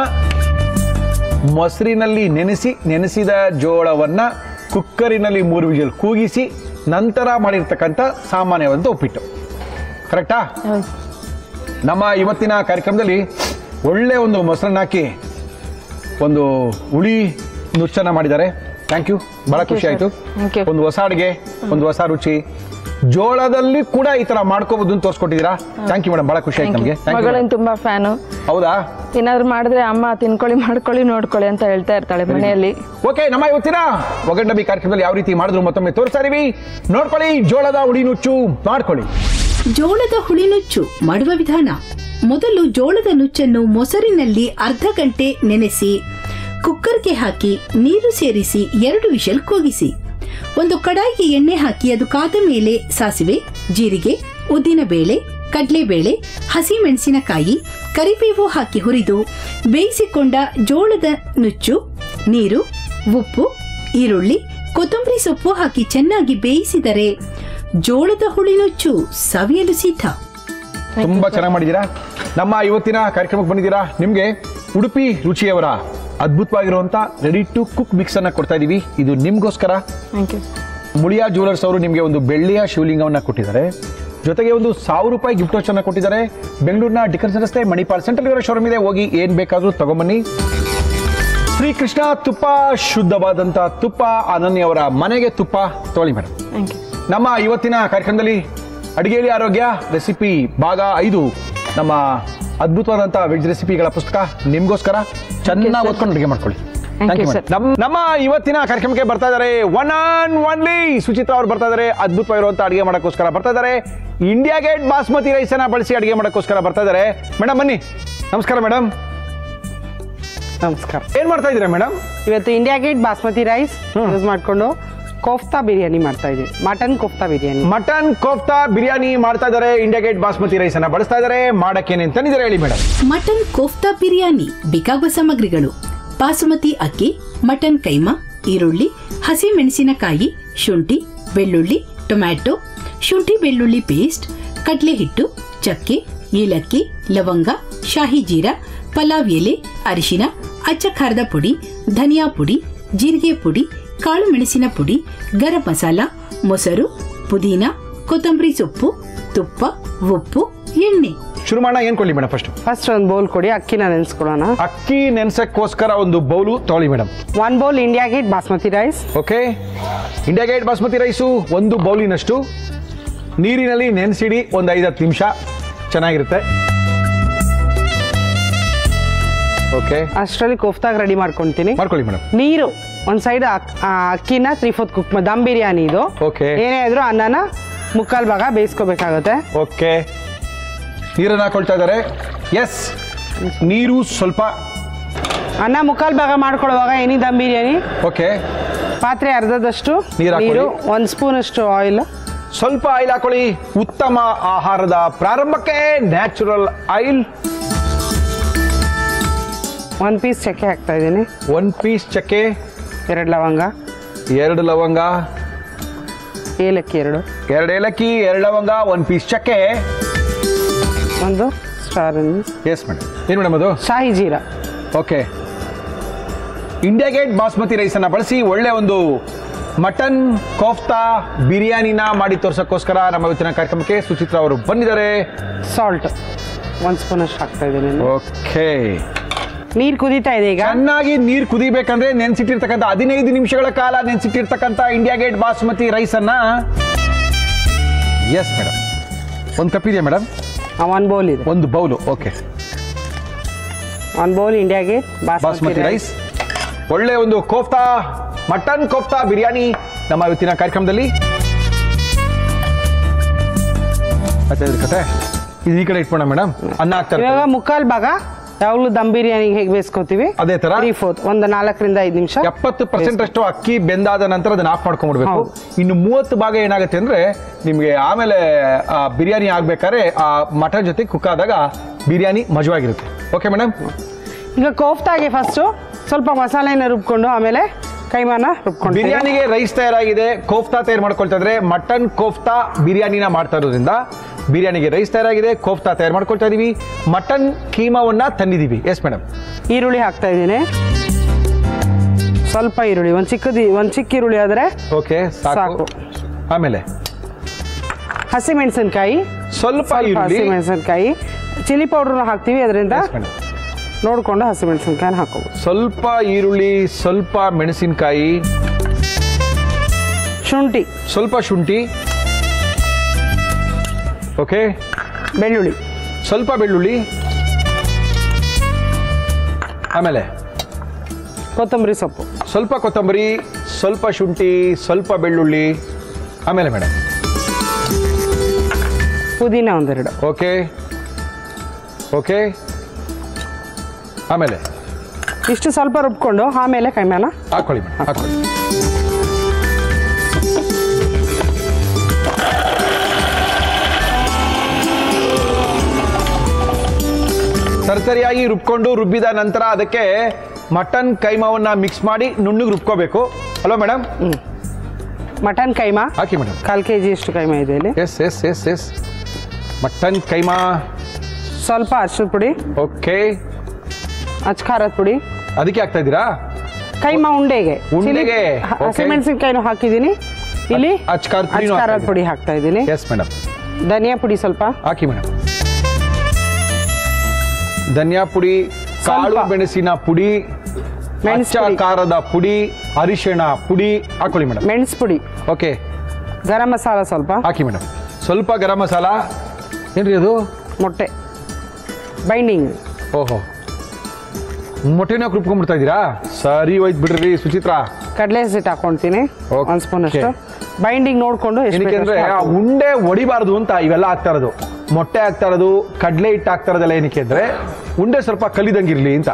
ಮೊಸರಿನಲ್ಲಿ ನೆನೆಸಿ ನೆನೆಸಿದ ಜೋಳವನ್ನ ಕುಕ್ಕರಿನಲ್ಲಿ ಮೂರು ವಿಜಲ್ ಕೂಗಿಸಿ ನಂತರ ಮಾಡಿರ್ತಕ್ಕಂಥ ಸಾಮಾನ್ಯವಾದಂಥ ಉಪ್ಪಿಟ್ಟು ಕರೆಕ್ಟಾ ಹೌದು ನಮ್ಮ ಇವತ್ತಿನ ಕಾರ್ಯಕ್ರಮದಲ್ಲಿ ಒಳ್ಳೆ ಒಂದು ಮೊಸರನ್ನ ಹಾಕಿ ಒಂದು ಹುಳಿ ನುಚ್ಚನ್ನ ಮಾಡಿದ್ದಾರೆ ಥ್ಯಾಂಕ್ ಯು ಬಹಳ Thank you, ಖುಷಿ ಆಯ್ತು sir. Thank you. ಒಂದು ಹೊಸ ಅಡುಗೆ ಒಂದು ಹೊಸ ರುಚಿ ಜೋಳದಲ್ಲಿ ಕೂಡ ಈ ತರ ಮಾಡ್ಕೋಬಹುದು ಅಂತ ತೋರಿಸ್ಕೊಟ್ಟಿದ್ದೀರಾ ಥ್ಯಾಂಕ್ ಯು ಮೇಡಮ್ ಬಹಳ ಖುಷಿ ಆಯ್ತು ನಮಗೆ ಥ್ಯಾಂಕ್ ಯು ಮಗಳೇನು ತುಂಬಾ ಫ್ಯಾನು ಹೌದಾ ಏನಾದ್ರು ಮಾಡಿದ್ರೆ ಅಮ್ಮ ತಿನ್ಕೊಳ್ಳಿ ಮಾಡ್ಕೊಳ್ಳಿ ನೋಡ್ಕೊಳ್ಳಿ ಅಂತ ಹೇಳ್ತಾ ಇರ್ತಾಳೆ ಮನೆಯಲ್ಲಿ ಓಕೆ ನಮ್ಮ ಇವತ್ತಿನ ಒಗಂಡಬಿ ಕಾರ್ಯಕ್ರಮದಲ್ಲಿ ಯಾವ ರೀತಿ ಮಾಡಿದ್ರು ಮತ್ತೊಮ್ಮೆ ತೋರಿಸ್ತಾ ಇದೀವಿ ನೋಡ್ಕೊಳ್ಳಿ ಜೋಳದ ಹುಳಿ ನುಚ್ಚು ಮಾಡ್ಕೊಳ್ಳಿ ಜೋಳದ ಹುಳಿನುಚ್ಚು ಮಾಡುವ ವಿಧಾನ ಮೊದಲು ಜೋಳದ ನುಚ್ಚನ್ನು ಮೊಸರಿನಲ್ಲಿ ಅರ್ಧ ಗಂಟೆ ನೆನೆಸಿ ಕುಕ್ಕರ್ಗೆ ಹಾಕಿ ನೀರು ಸೇರಿಸಿ ಎರಡು ವಿಷಲ್ ಕೂಗಿಸಿ ಒಂದು ಕಡಾಯಿಗೆ ಎಣ್ಣೆ ಹಾಕಿ ಅದು ಕಾದ ಮೇಲೆ ಸಾಸಿವೆ ಜೀರಿಗೆ ಉದ್ದಿನಬೇಳೆ ಕಡಲೆಬೇಳೆ ಹಸಿ ಮೆಣಸಿನಕಾಯಿ ಕರಿಬೇವು ಹಾಕಿ ಹುರಿದು ಬೇಯಿಸಿಕೊಂಡ ಜೋಳದ ನುಚ್ಚು ನೀರು ಉಪ್ಪು ಈರುಳ್ಳಿ ಕೊತ್ತಂಬರಿ ಸೊಪ್ಪು ಹಾಕಿ ಚೆನ್ನಾಗಿ ಬೇಯಿಸಿದರೆ ಜೋಳದ ಹುಳಿನುಚ್ಚು ಸವಿಯಲು ಸಿದ್ಧ ತುಂಬಾ ಚೆನ್ನಾಗಿ ಮಾಡಿದ್ದೀರಾ ನಮ್ಮ ಇವತ್ತಿನ ಕಾರ್ಯಕ್ರಮಕ್ಕೆ ಬಂದಿದ್ದೀರಾ ನಿಮಗೆ ಉಡುಪಿ ರುಚಿಯವರ ಅದ್ಭುತವಾಗಿರುವಂತ ರೆಡಿ ಟು ಕುಕ್ ಮಿಕ್ಸ್ ಅನ್ನ ಕೊಡ್ತಾ ಇದೀವಿ ಇದು ನಿಮ್ಗೋಸ್ಕರ ಥ್ಯಾಂಕ್ ಯು ಮುಳಿಯಾ ಜ್ಯುವೆಲರ್ಸ್ ಅವರು ನಿಮಗೆ ಒಂದು ಬೆಳ್ಳಿಯ ಶಿವಲಿಂಗವನ್ನ ಕೊಟ್ಟಿದ್ದಾರೆ ಜೊತೆಗೆ ಒಂದು ಸಾವಿರ ರೂಪಾಯಿ ಗಿಫ್ಟ್ ವೋಚರ್ನ ಕೊಟ್ಟಿದ್ದಾರೆ ಬೆಂಗಳೂರಿನ ಡಿಕನ್ಸ್ ರಸ್ತೆ ಮಣಿಪಾಲ್ ಸೆಂಟ್ರಲ್ ಇವರ ಶೋರೂಮ್ ಇದೆ ಹೋಗಿ ಏನ್ ಬೇಕಾದ್ರೂ ತಗೊಂಬನ್ನಿ ಶ್ರೀಕೃಷ್ಣ ತುಪ್ಪ ಶುದ್ಧವಾದಂತ ತುಪ್ಪ ಅನನ್ಯವರ ಮನೆಗೆ ತುಪ್ಪ ತೊಗೊಳ್ಳಿ ಮೇಡಮ್ ಥ್ಯಾಂಕ್ ಯು ನಮ್ಮ ಇವತ್ತಿನ ಕಾರ್ಯಕ್ರಮದಲ್ಲಿ ಅಡಿಗೆಯಲ್ಲಿ ಆರೋಗ್ಯ ರೆಸಿಪಿ ಭಾಗ ಐದು ನಮ್ಮ ಅದ್ಭುತವಾದಂತಹ ವೆಜ್ ರೆಸಿಪಿಗಳ ಪುಸ್ತಕ ನಿಮ್ಗೋಸ್ಕರ ಚೆನ್ನಾಗಿ ಓದ್ಕೊಂಡು ಅಡಿಗೆ ಮಾಡ್ಕೊಳ್ಳಿ Thank Thank you, you, sir. madam. ನಮ್ಮ ನಮ್ಮ ಇವತ್ತಿನ ಕಾರ್ಯಕ್ರಮಕ್ಕೆ ಬರ್ತಾ ಇದ್ದಾರೆ ಒನ್ ಆನ್ ಒನ್ಲಿ ಸುಚಿತಾ ಅವ್ರು ಬರ್ತಾ ಇದ್ದಾರೆ ಅದ್ಭುತವಾಗಿರುವಂತ ಅಡಿಗೆ ಮಾಡೋಕ್ಕೋಸ್ಕರ ಬರ್ತಾ ಇದ್ದಾರೆ ಇಂಡಿಯಾ ಗೇಟ್ ಬಾಸ್ಮತಿ ರೈಸ್ ಅನ್ನ ಬಳಸಿ ಅಡಿಗೆ ಮಾಡೋಕ್ಕೋಸ್ಕರ ಬರ್ತಾ ಇದ್ದಾರೆ ಮೇಡಮ್ ಬನ್ನಿ ನಮಸ್ಕಾರ ಮೇಡಮ್ ನಮಸ್ಕಾರ ಏನ್ ಮಾಡ್ತಾ ಇದ್ದೀರಾ ಮೇಡಮ್ ಇವತ್ತು India Gate basmati rice use ಮಾಡಿಕೊಂಡು ಕೋಫ್ತಾ ಬಿರಿಯಾನಿ ಮಾಡ್ತಾ ಇದ್ದೀವಿ ಮಟನ್ ಕೋಫ್ತಾ ಬಿರಿಯಾನಿ ಮಟನ್ ಕೋಫ್ತಾ ಬಿರಿಯಾನಿ ಮಾಡ್ತಾ ಇದ್ದಾರೆ ಇಂಡಿಯಾ ಗೇಟ್ ಬಾಸ್ಮತಿ ರೈಸ್ ಅನ್ನ ಬಳಸ್ತಾ ಇದ್ದಾರೆ ಮಾಡಕ್ಕೇನೆ ತಂದಿದ್ದಾರೆ ಹೇಳಿ ಮೇಡಮ್ ಮಟನ್ ಕೋಫ್ತಾ ಬಿರಿಯಾನಿ ಬೇಕಾಗುವ ಸಾಮಗ್ರಿಗಳು ಬಾಸುಮತಿ ಅಕ್ಕಿ ಮಟನ್ ಕೈಮಾ ಈರುಳ್ಳಿ ಹಸಿ ಮೆಣಸಿನಕಾಯಿ ಶುಂಠಿ ಬೆಳ್ಳುಳ್ಳಿ ಟೊಮ್ಯಾಟೊ ಶುಂಠಿ ಬೆಳ್ಳುಳ್ಳಿ ಪೇಸ್ಟ್ ಕಡಲೆ ಹಿಟ್ಟು ಚಕ್ಕೆ ಏಲಕ್ಕಿ ಲವಂಗ ಶಾಹಿ ಜೀರಾ ಪಲಾವ್ ಎಲೆ ಅರಿಶಿನ ಅಚ್ಚ ಖಾರದ ಪುಡಿ ಧನಿಯಾ ಪುಡಿ ಜೀರಿಗೆ ಪುಡಿ ಕಾಳು ಮೆಣಸಿನ ಪುಡಿ ಗರಂ ಮಸಾಲ ಮೊಸರು ಪುದೀನ ಕೊತ್ತಂಬರಿ ಸೊಪ್ಪು ತುಪ್ಪ ಉಪ್ಪು ಎಣ್ಣೆ ಶುರು ಮಾಡೋಣ ಏನ್ ಕೊಳ್ಳಿ ಮೇಡಮ್ ಫಸ್ಟ್ ಫಸ್ಟ್ ಒಂದು ಬೌಲ್ ಕೊಡಿ ಅಕ್ಕಿನ ನೆನೆಸ್ಕೊಳ್ಳೋಣ ಅಕ್ಕಿ ನೆನ್ಸಕ್ಕೋಸ್ಕರ ಒಂದು ಬೌಲು ತಗೊಳ್ಳಿ madam one bowl India Gate basmati rice okay India Gate basmati rice ಒಂದು ಬೌಲಿನಷ್ಟು ನೀರಿನಲ್ಲಿ ನೆನೆಸಿಡಿ ಒಂದು ಐದು ಹತ್ತು ನಿಮಿಷ ಚೆನ್ನಾಗಿರುತ್ತೆ ಓಕೆ ಅಷ್ಟರಲ್ಲಿ ಕೋಫ್ತಾಗ ರೆಡಿ ಮಾಡ್ಕೊತೀನಿ ಮಾಡ್ಕೊಳ್ಳಿ ಮೇಡಮ್ ನೀರು ಒಂದು ಸೈಡ್ ಅಕ್ಕಿನ three fourth cook dum biryani ಇದು Okay. ಏನೇ ಇದ್ರು ಅನ್ನನ ಮುಕ್ಕಾಲ್ ಭಾಗ ಬೇಯಿಸ್ಕೋಬೇಕಾಗುತ್ತೆ ಓಕೆ ನೀರನ್ನು ಹಾಕೊಳ್ತಾ ಇದ್ದಾರೆ ಎಸ್ ನೀರು ಸ್ವಲ್ಪ ಅನ್ನ ಮುಕ್ಕಾಲ್ ಭಾಗ ಮಾಡ್ಕೊಳ್ಳುವಾಗ ಏನಿ ದಮ್ ಬಿರಿಯಾನಿ ಓಕೆ ಪಾತ್ರೆ ಅರ್ಧದಷ್ಟು ನೀರ್ ಹಾಕೊಳ್ಳಿ. ನೀರು ಒಂದು ಸ್ಪೂನ್ ಅಷ್ಟು ಆಯಿಲ್ ಸ್ವಲ್ಪ ಆಯಿಲ್ ಹಾಕೊಳ್ಳಿ ಉತ್ತಮ ಆಹಾರದ ಪ್ರಾರಂಭಕ್ಕೆ ನ್ಯಾಚುರಲ್ ಆಯಿಲ್ ಒಂದು ಪೀಸ್ ಚಕ್ಕೆ ಹಾಕ್ತಾ ಇದ್ದೀನಿ ಒನ್ ಪೀಸ್ ಚಕ್ಕೆ ಎರಡು ಲವಂಗ ಎರಡು ಲವಂಗ ಏಲಕ್ಕಿ ಎರಡು ಎರಡು ಏಲಕ್ಕಿ ಎರಡು ಲವಂಗ ಒನ್ ಪೀಸ್ ಚಕ್ಕೆ ಒಂದು ಸ್ಟಾರ್ ಎಸ್ ಮೇಡಮ್ ಏನು ಮೇಡಮ್ ಅದು shahi jeera okay India Gate basmati ರೈಸನ್ನು ಬಳಸಿ ಒಳ್ಳೆ ಒಂದು ಮಟನ್ ಕೋಫ್ತಾ ಬಿರಿಯಾನಿನ ಮಾಡಿ ತೋರ್ಸೋಕ್ಕೋಸ್ಕರ ನಮ್ಮ ಇವತ್ತಿನ ಕಾರ್ಯಕ್ರಮಕ್ಕೆ ಸುಚಿತ್ರಾ ಅವರು ಬಂದಿದ್ದಾರೆ ಸಾಲ್ಟ್ ಒಂದು ಸ್ಪೂನ್ ಅಷ್ಟು ಹಾಕ್ತಾ ಇದ್ದೀನಿ ಓಕೆ ನೀರು ಕುದೀತಾ ಇದೆ ಈಗ ಚೆನ್ನಾಗಿ ನೀರು ಕುದಿಬೇಕಂದ್ರೆ ನೆನ್ಸಿಟ್ಟಿರ್ತಕ್ಕಂಥ ಹದಿನೈದು ನಿಮಿಷಗಳ ಕಾಲ ನೆನ್ಸಿಟ್ಟಿರ್ತಕ್ಕಂಥ ಇಂಡಿಯಾ ಗೇಟ್ ಬಾಸ್ಮತಿ ರೈಸನ್ನ ಎಸ್ ಮೇಡಮ್ ಒಂದು ಕಪ್ ಇದೆಯಾ ಮೇಡಮ್ ಒಂದು ಬೌಲ್ ಇದೆ ಒಂದು ಬೌಲು ಓಕೆ ಒಂದು ಬೌಲ್ ಇಂಡಿಯಾಗೆ ಬಾಸ್ಮತಿ ರೈಸ್ ಒಳ್ಳೆ ಒಂದು ಕೋಫ್ತಾ ಮಟನ್ ಕೋಫ್ತಾ ಬಿರಿಯಾನಿ ನಮ್ಮ ಇವತ್ತಿನ ಕಾರ್ಯಕ್ರಮದಲ್ಲಿ ಮತ್ತೆ ಇದ್ರ ಕತೆ ಇದು ಈ ಕಡೆ ಇಟ್ಬೋಣ ಮೇಡಮ್ ಅನ್ನ ಹಾಕ್ತಾರೆ ಇವಾಗ ಮುಕ್ಕಾಲ್ ಭಾಗ ಯಾವಾಗಲೂ ದಮ್ ಬಿರಿಯಾನಿಗೆ ಹೇಗೆ ಬೇಯಿಸ್ಕೊತೀವಿ ಅದೇ ತರ? ತ್ರೀ ಫೋರ್ತ್ ಒಂದು ನಾಲ್ಕರಿಂದ ಐದು ನಿಮಿಷ ಎಪ್ಪತ್ತು ಪರ್ಸೆಂಟ್ ಅಷ್ಟು ಅಕ್ಕಿ ಬೆಂದಾದ ನಂತರ ಅದನ್ನ ಆಫ್ ಮಾಡ್ಕೊಂಡ್ಬಿಡ್ಬೇಕು ಹೌದು. ಇನ್ನು ಮೂವತ್ತು ಭಾಗ ಏನಾಗುತ್ತೆ ಅಂದ್ರೆ ನಿಮ್ಗೆ ಆಮೇಲೆ ಆ ಬಿರಿಯಾನಿ ಆಗ್ಬೇಕಾದ್ರೆ ಆ ಮಟನ್ ಜೊತೆ ಕುಕ್ ಆದಾಗ ಬಿರಿಯಾನಿ ಮಜವಾಗಿರುತ್ತೆ ಓಕೆ ಮೇಡಮ್ ಈಗ ಕೋಫ್ತಾಗೆ ಫಸ್ಟು ಸ್ವಲ್ಪ ಮಸಾಲೆನ ರುಬ್ಕೊಂಡು ಆಮೇಲೆ ಕೈಮಾನ ರುಬ್ಕೊಂಡು ಬಿರಿಯಾನಿಗೆ ರೈಸ್ ತಯಾರಾಗಿದೆ ಕೋಫ್ತಾ ತಯಾರು ಮಾಡ್ಕೊಳ್ತಾ ಇದ್ರೆ ಮಟನ್ ಕೋಫ್ತಾ ಬಿರಿಯಾನಿನ ಮಾಡ್ತಾ ಇರೋದ್ರಿಂದ ಬಿರಿಯಾನಿಗೆ ರೈಸ್ ತಯಾರಾಗಿದೆ ಕೋಫ್ತಾ ತಯಾರು ಮಾಡ್ಕೊಳ್ತಾ ಇದೀವಿ ಮಟನ್ ಕೀಮಾವನ್ನ ತಂದಿದೀವಿ ಎಸ್ ಮೇಡಮ್ ಈರುಳ್ಳಿ ಹಾಕ್ತಾ ಇದ್ದೀನಿ ಸ್ವಲ್ಪ ಈರುಳ್ಳಿ ಒಂದು ಚಿಕ್ಕದಿ ಒಂದು ಚಿಕ್ಕ ಈರುಳ್ಳಿ ಆದರೆ ಓಕೆ ಸಾಕು ಸಾಕು. ಆಮೇಲೆ ಹಸಿಮೆಣಸಿನ್ಕಾಯಿ ಸ್ವಲ್ಪ ಈರುಳ್ಳಿ ಹಸಿಮೆಣಸಿನ್ಕಾಯಿ ಚಿಲ್ಲಿ ಪೌಡ್ರನ್ನ ಹಾಕ್ತೀವಿ ಅದರಿಂದ Yes, madam. ನೋಡಿಕೊಂಡು ಹಸಿಮೆಣಸಿನ್ಕಾಯಿನ ಹಾಕೋಬೋದು ಸ್ವಲ್ಪ ಈರುಳ್ಳಿ ಸ್ವಲ್ಪ ಮೆಣಸಿನಕಾಯಿ ಶುಂಠಿ ಸ್ವಲ್ಪ ಶುಂಠಿ ಓಕೆ ಬೆಳ್ಳುಳ್ಳಿ ಸ್ವಲ್ಪ ಬೆಳ್ಳುಳ್ಳಿ ಆಮೇಲೆ ಕೊತ್ತಂಬರಿ ಸೊಪ್ಪು ಸ್ವಲ್ಪ ಕೊತ್ತಂಬರಿ ಸ್ವಲ್ಪ ಶುಂಠಿ ಸ್ವಲ್ಪ ಬೆಳ್ಳುಳ್ಳಿ ಆಮೇಲೆ ಮೇಡಮ್ ಪುದೀನ ಒಂದೆರಡು ಓಕೆ ಓಕೆ ಆಮೇಲೆ ಇಷ್ಟು ಸ್ವಲ್ಪ ರುಬ್ಕೊಂಡು ಆಮೇಲೆ ಕೈಮಾನ ಹಾಕೊಳ್ಳಿ ಮೇಡಮ್ ಹಾಕೊಳ್ಳಿ ತರ್ತರಿಯಾಗಿ ರುಬ್ಕೊಂಡು ರುಬ್ಬಿದ ನಂತರ ಅದಕ್ಕೆ ಮಟನ್ ಕೈಮಾವನ್ನ ಮಿಕ್ಸ್ ಮಾಡಿ ನುಣ್ಣಗೆ ರುಬ್ಕೋಬೇಕು ಹಲೋ ಮೇಡಮ್ ಮಟನ್ ಕೈಮಾ ಹಾಕಿ ಮೇಡಮ್ ಕಾಲು ಕೆ ಜಿ ಇಷ್ಟು ಕೈಮಾ ಇದೆ ಇಲ್ಲಿ yes yes yes yes mutton keema ಸ್ವಲ್ಪ ಅರ್ಶಿದ ಪುಡಿ ಓಕೆ ಅಚ್ ಖಾರದ ಪುಡಿ ಅದಕ್ಕೆ ಹಾಕ್ತಾ ಇದ್ದೀರಾ ಕೈಮಾ ಉಂಡೆಗೆ ಉಂಡೆಗೆ, ಚಿಲ್ಲಿ- ಹ- okay. ಹಸಿಮೆಣಸಿನ್ಕಾಯಿನೂ ಹಾಕಿದ್ದೀನಿ ಇಲ್ಲಿ ಅಚ್ ಖಾರದ ಪುಡಿನೂ ಅಚ್ ಖಾರದ ಹಾಕ್ತಾ ಪುಡಿ ಹಾಕ್ತಾ ಇದ್ದೀನಿ ಎಸ್ ಮೇಡಮ್ ಧನಿಯಾ ಪುಡಿ ಸ್ವಲ್ಪ ಹಾಕಿ ಮೇಡಮ್ ಧನಿಯಾ ಪುಡಿ ಕಾಳು ಸ್ವಲ್ಪ. ಮೆಣಸಿನ ಪುಡಿ ಮೆಣಸು ಅಚ್ಚ ಪುಡಿ. ಖಾರದ ಪುಡಿ ಅರಿಶಿಣ ಪುಡಿ ಹಾಕೊಳ್ಳಿ ಮೇಡಮ್ ಮೆಣಸು ಪುಡಿ ಓಕೆ ಗರಂ ಮಸಾಲ ಸ್ವಲ್ಪ ಹಾಕಿ ಮೇಡಮ್ ಸ್ವಲ್ಪ ಗರಂ ಮಸಾಲ ಏನ್ರಿ ಅದು ಮೊಟ್ಟೆ ಬೈಂಡಿಂಗ್ ಓಹೋ ಮೊಟ್ಟೆನ ರುಬ್ಕೊಂಡ್ಬಿಡ್ತಾ ಇದ್ದೀರಾ ಸರಿ ಹೋಯ್ತು ಬಿಡ್ರಿ ಸುಚಿತ್ರಾ ಕಡಲೆ ಹಸಿಟ್ಟು ಹಾಕೊಂತೀನಿ Okay. ಒಂದು ಸ್ಪೂನ್ ಅಷ್ಟು ಬೈಂಡಿಂಗ್ ನೋಡ್ಕೊಂಡು ಎಷ್ಟು ಏನಕ್ಕೆ ಬೇಕೋ ಅಂದ್ರೆ ಅಷ್ಟು ಆ ಹಾಕ್ಬೋದು. ಉಂಡೆ ಹೊಡಿಬಾರ್ದು ಅಂತ ಇವೆಲ್ಲ ಆಗ್ತಾ ಇರೋದು ಮೊಟ್ಟೆ ಆಗ್ತಾ ಇರೋದು ಕಡಲೆ ಹಿಟ್ಟು ಆಗ್ತಾ ಇರೋದೆಲ್ಲ ಏನಕ್ಕೆ ಅಂದ್ರೆ ಉಂಡೆ ಸ್ವಲ್ಪ ಕಲಿದಂಗಿರ್ಲಿ ಅಂತ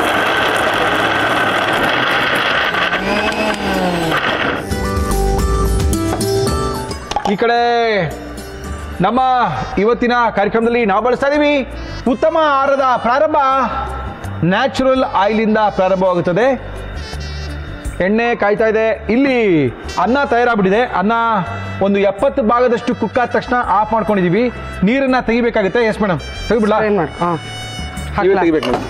ಈ ಕಡೆ ನಮ್ಮ ಇವತ್ತಿನ ಕಾರ್ಯಕ್ರಮದಲ್ಲಿ ನಾವು ಬಳಸ್ತಾ ಇದೀವಿ ಉತ್ತಮ ಆಹಾರದ ಪ್ರಾರಂಭ ನ್ಯಾಚುರಲ್ ಆಯಿಲಿಂದ ಪ್ರಾರಂಭವಾಗುತ್ತದೆ ಎಣ್ಣೆ ಕಾಯ್ತಾ ಇದೆ ಇಲ್ಲಿ ಅನ್ನ ತಯಾರಾಗ್ಬಿಟ್ಟಿದೆ ಅನ್ನ ಒಂದು ಎಪ್ಪತ್ತು ಭಾಗದಷ್ಟು ಕುಕ್ ಆದ ತಕ್ಷಣ ಆಫ್ ಮಾಡ್ಕೊಂಡಿದೀವಿ ನೀರನ್ನ ತೆಗಿಬೇಕಾಗುತ್ತೆ ಎಸ್ ಮೇಡಮ್ ತೆಗಿಬಿಡ್ಲಾ ಏನ್ ಮಾಡಿ ಹಾಂ ನೀವೇ ಹಾಕ್ಲಾ ತೆಗಿಬೇಕು ಮೇಡಮ್